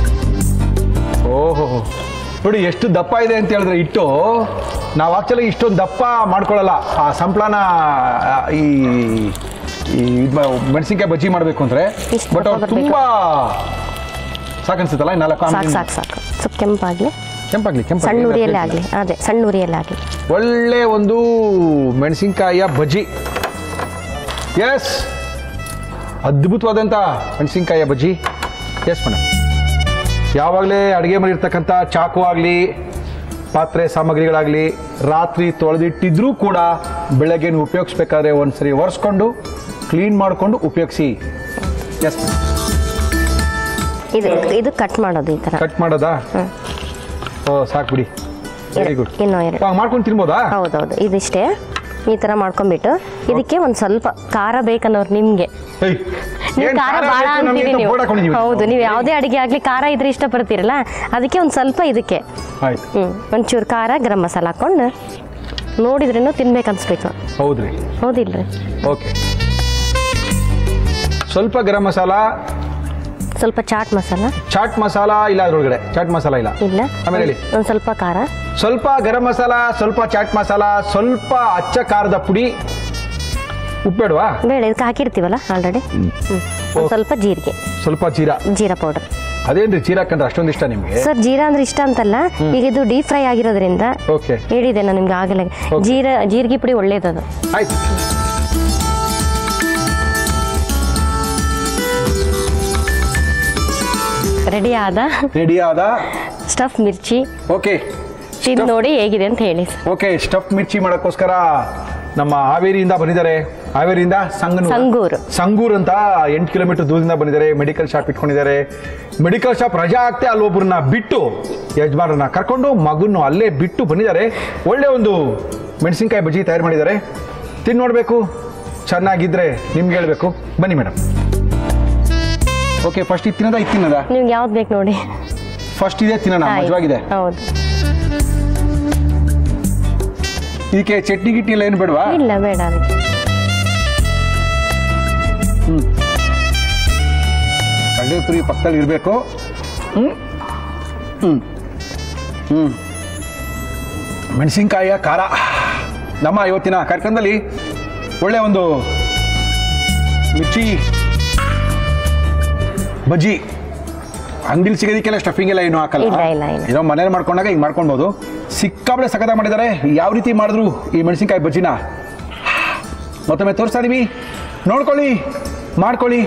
ಓಹೋ ನೋಡಿ ಎಷ್ಟು ದಪ್ಪ ಇದೆ ಅಂತ ಹೇಳಿದ್ರೆ ಇಟ್ಟು ನಾವು ಆಕ್ಚುಲಿ ಇಷ್ಟೊಂದು ದಪ್ಪ ಮಾಡ್ಕೊಳ್ಳಲ್ಲ ಆ ಸಂಪ್ಳನ ಆ, ಈ ಈ ಇದ್ ಮಾ- ಮೆಣಸಿನ್ಕಾಯಿ ಬಜ್ಜಿ ಮಾಡಬೇಕು ಅಂದರೆ ಇಷ್ಟು ಬಟ್ ದಪ್ಪ ಅವ್ರು ಬರ್ಬೇಕು. ತುಂಬ ಸಾಕನ್ಸುತ್ತಲ್ಲ ನಾಲ್ಕು ಸಾಕು ಆಮೇಲೆ ಸಾಕು ಸಾಕು ಸ್ವಲ್ಪ ಕೆಂಪಾಗ್ಲಿ ಕೆಂಪಾಗ್ಲಿ ಸಣ್ಣ ಕೆಂಪಾಗ್ಲಿ ಉರಿಯಲ್ಲೇ ಆಗಲಿ ಅದೇ ಸಣ್ಣ ಉರಿಯಲ್ಲೇ ಆಗಲಿ ಒಳ್ಳೆ ಒಂದು ಮೆಣಸಿನ್ಕಾಯಿಯ ಬಜ್ಜಿ ಎಸ್ ಅದ್ಭುತವಾದಂಥ ಮೆಣಸಿನ್ಕಾಯಿಯ ಬಜ್ಜಿ ಎಸ್ ಮೇಡಮ್ ಯಾವಾಗಲೇ ಅಡುಗೆ ಮಾಡಿರ್ತಕ್ಕಂಥ ಚಾಕು ಆಗಲಿ ಪಾತ್ರೆ ಸಾಮಗ್ರಿಗಳಾಗಲಿ ರಾತ್ರಿ ತೊಳೆದಿಟ್ಟಿದ್ರೂ ಕೂಡ ಬೆಳಗ್ಗೆ ನೀವು ಉಪಯೋಗಿಸ್ಬೇಕಾದ್ರೆ ಒಂದ್ಸರಿ ಒರೆಸ್ಕೊಂಡು ಕ್ಲೀನ್ ಮಾಡಿಕೊಂಡು ಉಪಯೋಗಿಸಿ ಎಸ್ ಇದು ಇದು ಕಟ್ ಮಾಡೋದು ಈ ಥರ ಕಟ್ ಮಾಡೋದಾ ಓ ಸಾಕು ಬಿಡಿ ವೆರಿ ಗುಡ್ ಇನ್ನೂ ಎರಡು ಮಾಡ್ಕೊಂಡು ತಿನ್ಬೋದಾ ಹೌದೌದು ಇದಿಷ್ಟೇ ಈ ಥರ ಮಾಡ್ಕೊಂಡ್ಬಿಟ್ಟು ಇದಕ್ಕೆ ಒಂದು ಸ್ವಲ್ಪ ಖಾರ ಬೇಕನ್ನೋರು ನಿಮಗೆ ಏಯ್, ನೀವು ಏನ್ ಖಾರ ಖಾರ ಭಾಳ ಬೇಕು ನಮ್ಗೆ ಅಂತೀರಿ ಅಂತ ನೀವು ಬೋರ್ಡ್ ಹಾಕೊಂಡಿದೀವಿ. ಹೌದು ನೀವು ಯಾವುದೇ ಅಡುಗೆ ಆಗಲಿ ಖಾರ ಇದ್ರೆ ಇಷ್ಟಪಡ್ತೀರಲ್ಲ ಅದಕ್ಕೆ ಒಂದು ಸ್ವಲ್ಪ ಇದಕ್ಕೆ ಆಯ್ತು ಹ್ಞೂ ಒಂಚೂರು ಖಾರ ಗರಂ ಮಸಾಲ ಹಾಕ್ಕೊಂಡು ನೋಡಿದ್ರೇನು ತಿನ್ಬೇಕು ಅನ್ಸ್ಬೇಕು ಹೌದ್ರಿ ಹೌದಿಲ್ರಿ ಓಕೆ ಸ್ವಲ್ಪ ಗರಂ ಮಸಾಲ ಸ್ವಲ್ಪ ಚಾಟ್ ಮಸಾಲ ಚಾಟ್ ಮಸಾಲ ಇಲ್ಲ ಅದ್ರೊಳಗಡೆ ಚಾಟ್ ಮಸಾಲ ಇಲ್ಲ ಇಲ್ಲ ಆಮೇಲೆ ಹೇಳಿ ಒಂದು ಸ್ವಲ್ಪ ಖಾರ ಸ್ವಲ್ಪ ಗರಂ ಮಸಾಲ ಸ್ವಲ್ಪ ಚಾಟ್ ಮಸಾಲ ಸ್ವಲ್ಪ ಅಚ್ಚ ಖಾರದ ಪುಡಿ ಉಪ್ಪೇಡುವಾ ಬೇಡ ಇದಕ್ಕೆ ಹಾಕಿರ್ತೀವಲ್ಲ ಆಲ್ರೆಡಿ ಹ್ಞೂ ಒಂದು ಸ್ವಲ್ಪ ಜೀರಿಗೆ ಸ್ವಲ್ಪ ಜೀರಾ ಜೀರಾ ಪೌಡರ್ ಅದೇನ್ರಿ ಜೀರಾ ಕಂಡ್ರೆ ಅಷ್ಟೊಂದು ಇಷ್ಟ ನಿಮಗೆ ಸರ್ ಜೀರಾ ಅಂದ್ರೆ ಇಷ್ಟ ಅಂತಲ್ಲ ಈಗ ಇದು ಡೀಪ್ ಫ್ರೈ ಆಗಿರೋದ್ರಿಂದ ಓಕೆ ಹೇಳಿದೆ ನಾನು ನಿಮ್ಗೆ ಆಗಲೇ ಜೀರಾ ಜೀರಿಗೆ ಪುಡಿ ಒಳ್ಳೇದದು ಆಯ್ತು ರೆಡಿ ಆದ ರೆಡಿ ಆದ ಸ್ಟಫ್ ಮಿರ್ಚಿ ಓಕೆ ತಿಂದು ನೋಡಿ ಹೇಗಿದೆ ಅಂತ ಹೇಳಿ ಸರ್ ಓಕೆ ಸ್ಟಫ್ ಮಿರ್ಚಿ ಮಾಡೋಕ್ಕೋಸ್ಕರ ನಮ್ಮ ಹಾವೇರಿಯಿಂದ ಬಂದಿದ್ದಾರೆ ಹಾವೇರಿಯಿಂದ ಸಂಗನೂರು ಸಂಗೂರು. ಸಂಗೂರ್ ಅಂತ ಎಂಟು ಕಿಲೋಮೀಟರ್ ದೂರದಿಂದ ಬಂದಿದ್ದಾರೆ ಮೆಡಿಕಲ್ ಶಾಪ್ ಇಟ್ಕೊಂಡಿದ್ದಾರೆ ಮೆಡಿಕಲ್ ಶಾಪ್ ರಜಾ ಆಗ್ತೆ ಅಲ್ಲೊಬ್ಬರನ್ನ ಬಿಟ್ಟು ಯಜಮಾನರನ್ನ ಕರ್ಕೊಂಡು ಮಗನ್ನು ಅಲ್ಲೇ ಬಿಟ್ಟು ಬಂದಿದ್ದಾರೆ ಒಳ್ಳೆ ಒಂದು ಮೆಣಸಿನ್ಕಾಯಿ ಬಜ್ಜಿ ತಯಾರು ಮಾಡಿದ್ದಾರೆ ತಿಂದು ನೋಡಬೇಕು ಚೆನ್ನಾಗಿದ್ರೆ ನಿಮ್ಗೆ ಹೇಳ್ಬೇಕು ಬನ್ನಿ ಮೇಡಮ್ ಓಕೆ ಫಸ್ಟ್ ಇದು ತಿನ್ನದ ಇದು ತಿನ್ನದ ನಿಮ್ಗೆ ಯಾವ್ದು ಬೇಕು ನೋಡಿ ಫಸ್ಟ್ ಇದೆ ತಿನ್ನೋಣ ಆಯ್ತು. ಮಜವಾಗಿದೆ ಹೌದು ಇದಕ್ಕೆ ಚಟ್ನಿ ಗಿಟ್ನಿ ಎಲ್ಲ ಏನು ಬೇಡವಾ ಇಲ್ಲ ಬೇಡ ಅದಕ್ಕೆ ಕಡಲೆಪುರಿ ಪಕ್ಕದಲ್ಲಿ ಇರಬೇಕು ಹ್ಞೂ ಹ್ಞೂ ಹ್ಞೂ ಮೆಣಸಿನ್ಕಾಯಿಯ ಖಾರ ನಮ್ಮ ಇವತ್ತಿನ ಕಾರ್ಯಕ್ರಮದಲ್ಲಿ ಒಳ್ಳೆ ಒಂದು ಮಿರ್ಚಿ ಬಜ್ಜಿ ಅಂಗಡಿಲಿ ಸಿಗೋದಕ್ಕೆಲ್ಲ ಸ್ಟಫಿಂಗ್ ಎಲ್ಲ ಏನು ಹಾಕಲ್ಲ ಇಲ್ಲ, ಇಲ್ಲ, ಇಲ್ಲ. ಏನೋ ಮನೇಲಿ ಮಾಡ್ಕೊಂಡಾಗ ಹಿಂಗೆ ಮಾಡ್ಕೊಳ್ಬೋದು ಸಿಕ್ಕಾಬಳೆ ಸಖತ ಮಾಡಿದ್ದಾರೆ ಯಾವ ರೀತಿ ಮಾಡಿದ್ರು ಈ ಮೆಣಸಿನ್ಕಾಯಿ ಬಜ್ಜಿನ ಮತ್ತೊಮ್ಮೆ ತೋರಿಸ್ತಾ ಇದೀವಿ ನೋಡ್ಕೊಳ್ಳಿ ಮಾಡ್ಕೊಳ್ಳಿ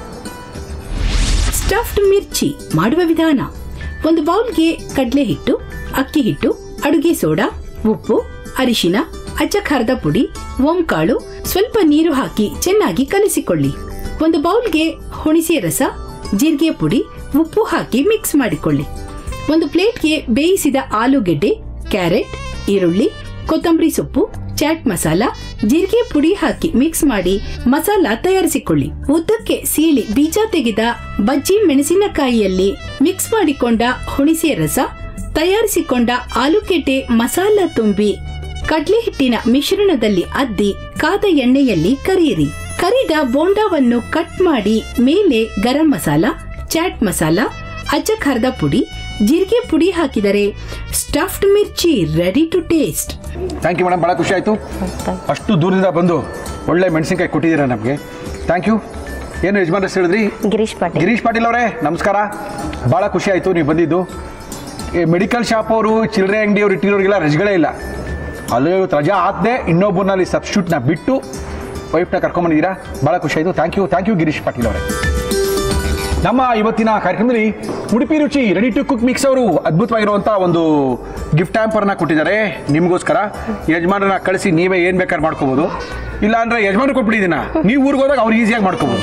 ಸ್ಟಫ್ಡ್ ಮಿರ್ಚಿ ಮಾಡುವ ವಿಧಾನ ಒಂದು ಬೌಲ್ಗೆ ಕಡಲೆ ಹಿಟ್ಟು ಅಕ್ಕಿ ಹಿಟ್ಟು ಅಡುಗೆ ಸೋಡಾ ಉಪ್ಪು ಅರಿಶಿನ ಅಚ್ಚ ಖಾರದ ಪುಡಿ ಓಂಕಾಳು ಸ್ವಲ್ಪ ನೀರು ಹಾಕಿ ಚೆನ್ನಾಗಿ ಕಲಿಸಿಕೊಳ್ಳಿ ಒಂದು ಬೌಲ್ಗೆ ಹುಣಸೆ ರಸ ಜೀರಿಗೆ ಪುಡಿ ಉಪ್ಪು ಹಾಕಿ ಮಿಕ್ಸ್ ಮಾಡಿಕೊಳ್ಳಿ ಒಂದು ಪ್ಲೇಟ್ಗೆ ಬೇಯಿಸಿದ ಆಲೂಗೆಡ್ಡೆ ಕ್ಯಾರೆಟ್ ಈರುಳ್ಳಿ ಕೊತ್ತಂಬರಿ ಸೊಪ್ಪು ಚಾಟ್ ಮಸಾಲ ಜೀರಿಗೆ ಪುಡಿ ಹಾಕಿ ಮಿಕ್ಸ್ ಮಾಡಿ ಮಸಾಲ ತಯಾರಿಸಿಕೊಳ್ಳಿ ಉದ್ದಕ್ಕೆ ಸೀಳಿ ಬೀಜ ತೆಗೆದ ಬಜ್ಜಿ ಮೆಣಸಿನಕಾಯಿಯಲ್ಲಿ ಮಿಕ್ಸ್ ಮಾಡಿಕೊಂಡ ಹುಣಸೆ ರಸ ತಯಾರಿಸಿಕೊಂಡ ಆಲೂಗೆಡ್ಡೆ ಮಸಾಲ ತುಂಬಿ ಕಡ್ಲೆ ಹಿಟ್ಟಿನ ಮಿಶ್ರಣದಲ್ಲಿ ಅದ್ದಿ ಕಾದ ಎಣ್ಣೆಯಲ್ಲಿ ಕರಿಯಿರಿ ಕರಿದ ಬೋಂಡಾವನ್ನು ಕಟ್ ಮಾಡಿ ಮೇಲೆ ಗರಂ ಮಸಾಲ ಚಾಟ್ ಮಸಾಲ ಅಚ್ಚ ಖಾರದ ಪುಡಿ ಜೀರಿಗೆ ಪುಡಿ ಹಾಕಿದರೆ stuffed mirchi ready to taste thank you madam ಭಾಳ ಖುಷಿ ಆಯಿತು ಅಷ್ಟು ದೂರದಿಂದ ಬಂದು ಒಳ್ಳೆ ಮೆಣಸಿನ್ಕಾಯಿ ಕೊಟ್ಟಿದ್ದೀರಾ ನಮಗೆ ಥ್ಯಾಂಕ್ ಯು ಏನು ಯಜಮಾನ್ ಹೆಸರು ಹೇಳಿದ್ರಿ ಗಿರೀಶ್ ಪಾಟೀಲ್ ಗಿರೀಶ್ ಪಾಟೀಲ್ ಅವರೇ ನಮಸ್ಕಾರ ಭಾಳ ಖುಷಿ ಆಯಿತು ನೀವು ಬಂದಿದ್ದು ಈ ಮೆಡಿಕಲ್ ಶಾಪ್ ಅವರು ಚಿಲ್ಲರೆ ಅಂಗಡಿಯವರು ಇಟ್ಟಿರೋರಿಗೆಲ್ಲ ರಜಗಳೇ ಇಲ್ಲ ಅಲ್ಲಿ ಇವತ್ತು ರಜಾ ಆದ್ದೆ ಇನ್ನೊಬ್ಬರನ್ನ ಅಲ್ಲಿ ಸಬ್ಸ್ಟ್ಯೂಟ್ನ ಬಿಟ್ಟು ವೈಫ್ನ ಕರ್ಕೊಂಬಂದಿದ್ದೀರಾ ಭಾಳ ಖುಷಿ ಆಯಿತು thank you thank you Girish Patil ಅವರೇ ನಮ್ಮ ಇವತ್ತಿನ ಕಾರ್ಯಕ್ರಮದಲ್ಲಿ ಉಡುಪಿ ರುಚಿ ರೆಡಿ ಟು ಕುಕ್ ಮಿಕ್ಸ್ ಅವರು ಅದ್ಭುತವಾಗಿರುವಂಥ ಒಂದು ಗಿಫ್ಟ್ ಹ್ಯಾಂಪರ್ನ ಕೊಟ್ಟಿದ್ದಾರೆ ನಿಮಗೋಸ್ಕರ ಯಜಮಾನರನ್ನ ಕಳಿಸಿ ನೀವೇ ಏನು ಬೇಕಾದ್ರೆ ಮಾಡ್ಕೋಬೋದು ಇಲ್ಲ ಅಂದರೆ ಯಜಮಾನ ಕೊಟ್ಬಿಟ್ಟಿದ್ದೀನ ನೀವು ಊರಿಗೆ ಹೋದಾಗ ಅವ್ರು ಈಸಿಯಾಗಿ ಮಾಡ್ಕೋಬೋದು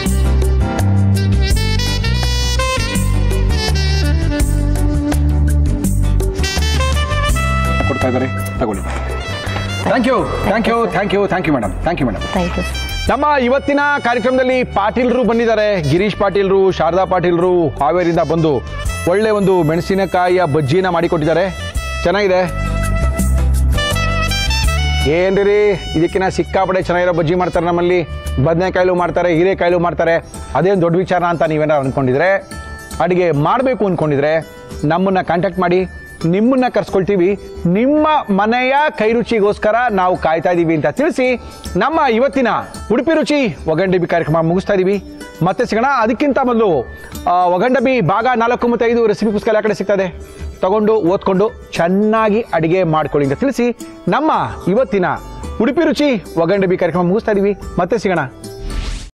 ಕೊಡ್ತಾ ಇದ್ದಾರೆ ತಗೊಳ್ಳಿ thank you thank you thank you thank you madam thank you madam thank you ನಮ್ಮ ಇವತ್ತಿನ ಕಾರ್ಯಕ್ರಮದಲ್ಲಿ ಪಾಟೀಲ್ರು ಬಂದಿದ್ದಾರೆ ಗಿರೀಶ್ ಪಾಟೀಲ್ರು ಶಾರದಾ ಪಾಟೀಲ್ರು ಹಾವೇರಿಯಿಂದ ಬಂದು ಒಳ್ಳೆ ಒಂದು ಮೆಣಸಿನಕಾಯಿಯ ಬಜ್ಜಿನ ಮಾಡಿಕೊಟ್ಟಿದ್ದಾರೆ ಚೆನ್ನಾಗಿದೆ ಏನ್ರಿ ಇದಕ್ಕಿನ ಸಿಕ್ಕಾಪಡೆ ಚೆನ್ನಾಗಿರೋ ಬಜ್ಜಿ ಮಾಡ್ತಾರೆ ನಮ್ಮಲ್ಲಿ ಬದನೆಕಾಯಿಲು ಮಾಡ್ತಾರೆ ಹೀರೆಕಾಯಿಲು ಮಾಡ್ತಾರೆ ಅದೇನು ದೊಡ್ಡ ವಿಚಾರ ಅಂತ ನೀವೇನಾರು ಅಂದ್ಕೊಂಡಿದ್ರೆ ಅಡುಗೆ ಮಾಡಬೇಕು ಅಂದ್ಕೊಂಡಿದ್ರೆ ನಮ್ಮನ್ನು ಕಾಂಟ್ಯಾಕ್ಟ್ ಮಾಡಿ ನಿಮ್ಮನ್ನ ಕರ್ಸ್ಕೊಳ್ತೀವಿ ನಿಮ್ಮ ಮನೆಯ ಕೈ ರುಚಿಗೋಸ್ಕರ ನಾವು ಕಾಯ್ತಾ ಇದೀವಿ ಅಂತ ತಿಳಿಸಿ ನಮ್ಮ ಇವತ್ತಿನ ಉಡುಪಿ ರುಚಿ ಒಗಂಡಬಿ ಕಾರ್ಯಕ್ರಮ ಮುಗಿಸ್ತಾ ಇದೀವಿ ಮತ್ತೆ ಸಿಗೋಣ ಅದಕ್ಕಿಂತ ಮೊದಲು ಆ, ಒಗಂಡಬಿ ಭಾಗ ನಾಲ್ಕು ಮತ್ತು ಐದು ರೆಸಿಪಿ ಪುಸ್ತಕ ಎಲ್ಲ ಕಡೆ ಸಿಗ್ತದೆ ತಗೊಂಡು ಓದ್ಕೊಂಡು ಚೆನ್ನಾಗಿ ಅಡಿಗೆ ಮಾಡ್ಕೊಳ್ಳಿ ಅಂತ ತಿಳಿಸಿ ನಮ್ಮ ಇವತ್ತಿನ ಉಡುಪಿ ರುಚಿ ಒಗಂಡಬಿ ಕಾರ್ಯಕ್ರಮ ಮುಗಿಸ್ತಾ ಇದೀವಿ ಮತ್ತೆ ಸಿಗೋಣ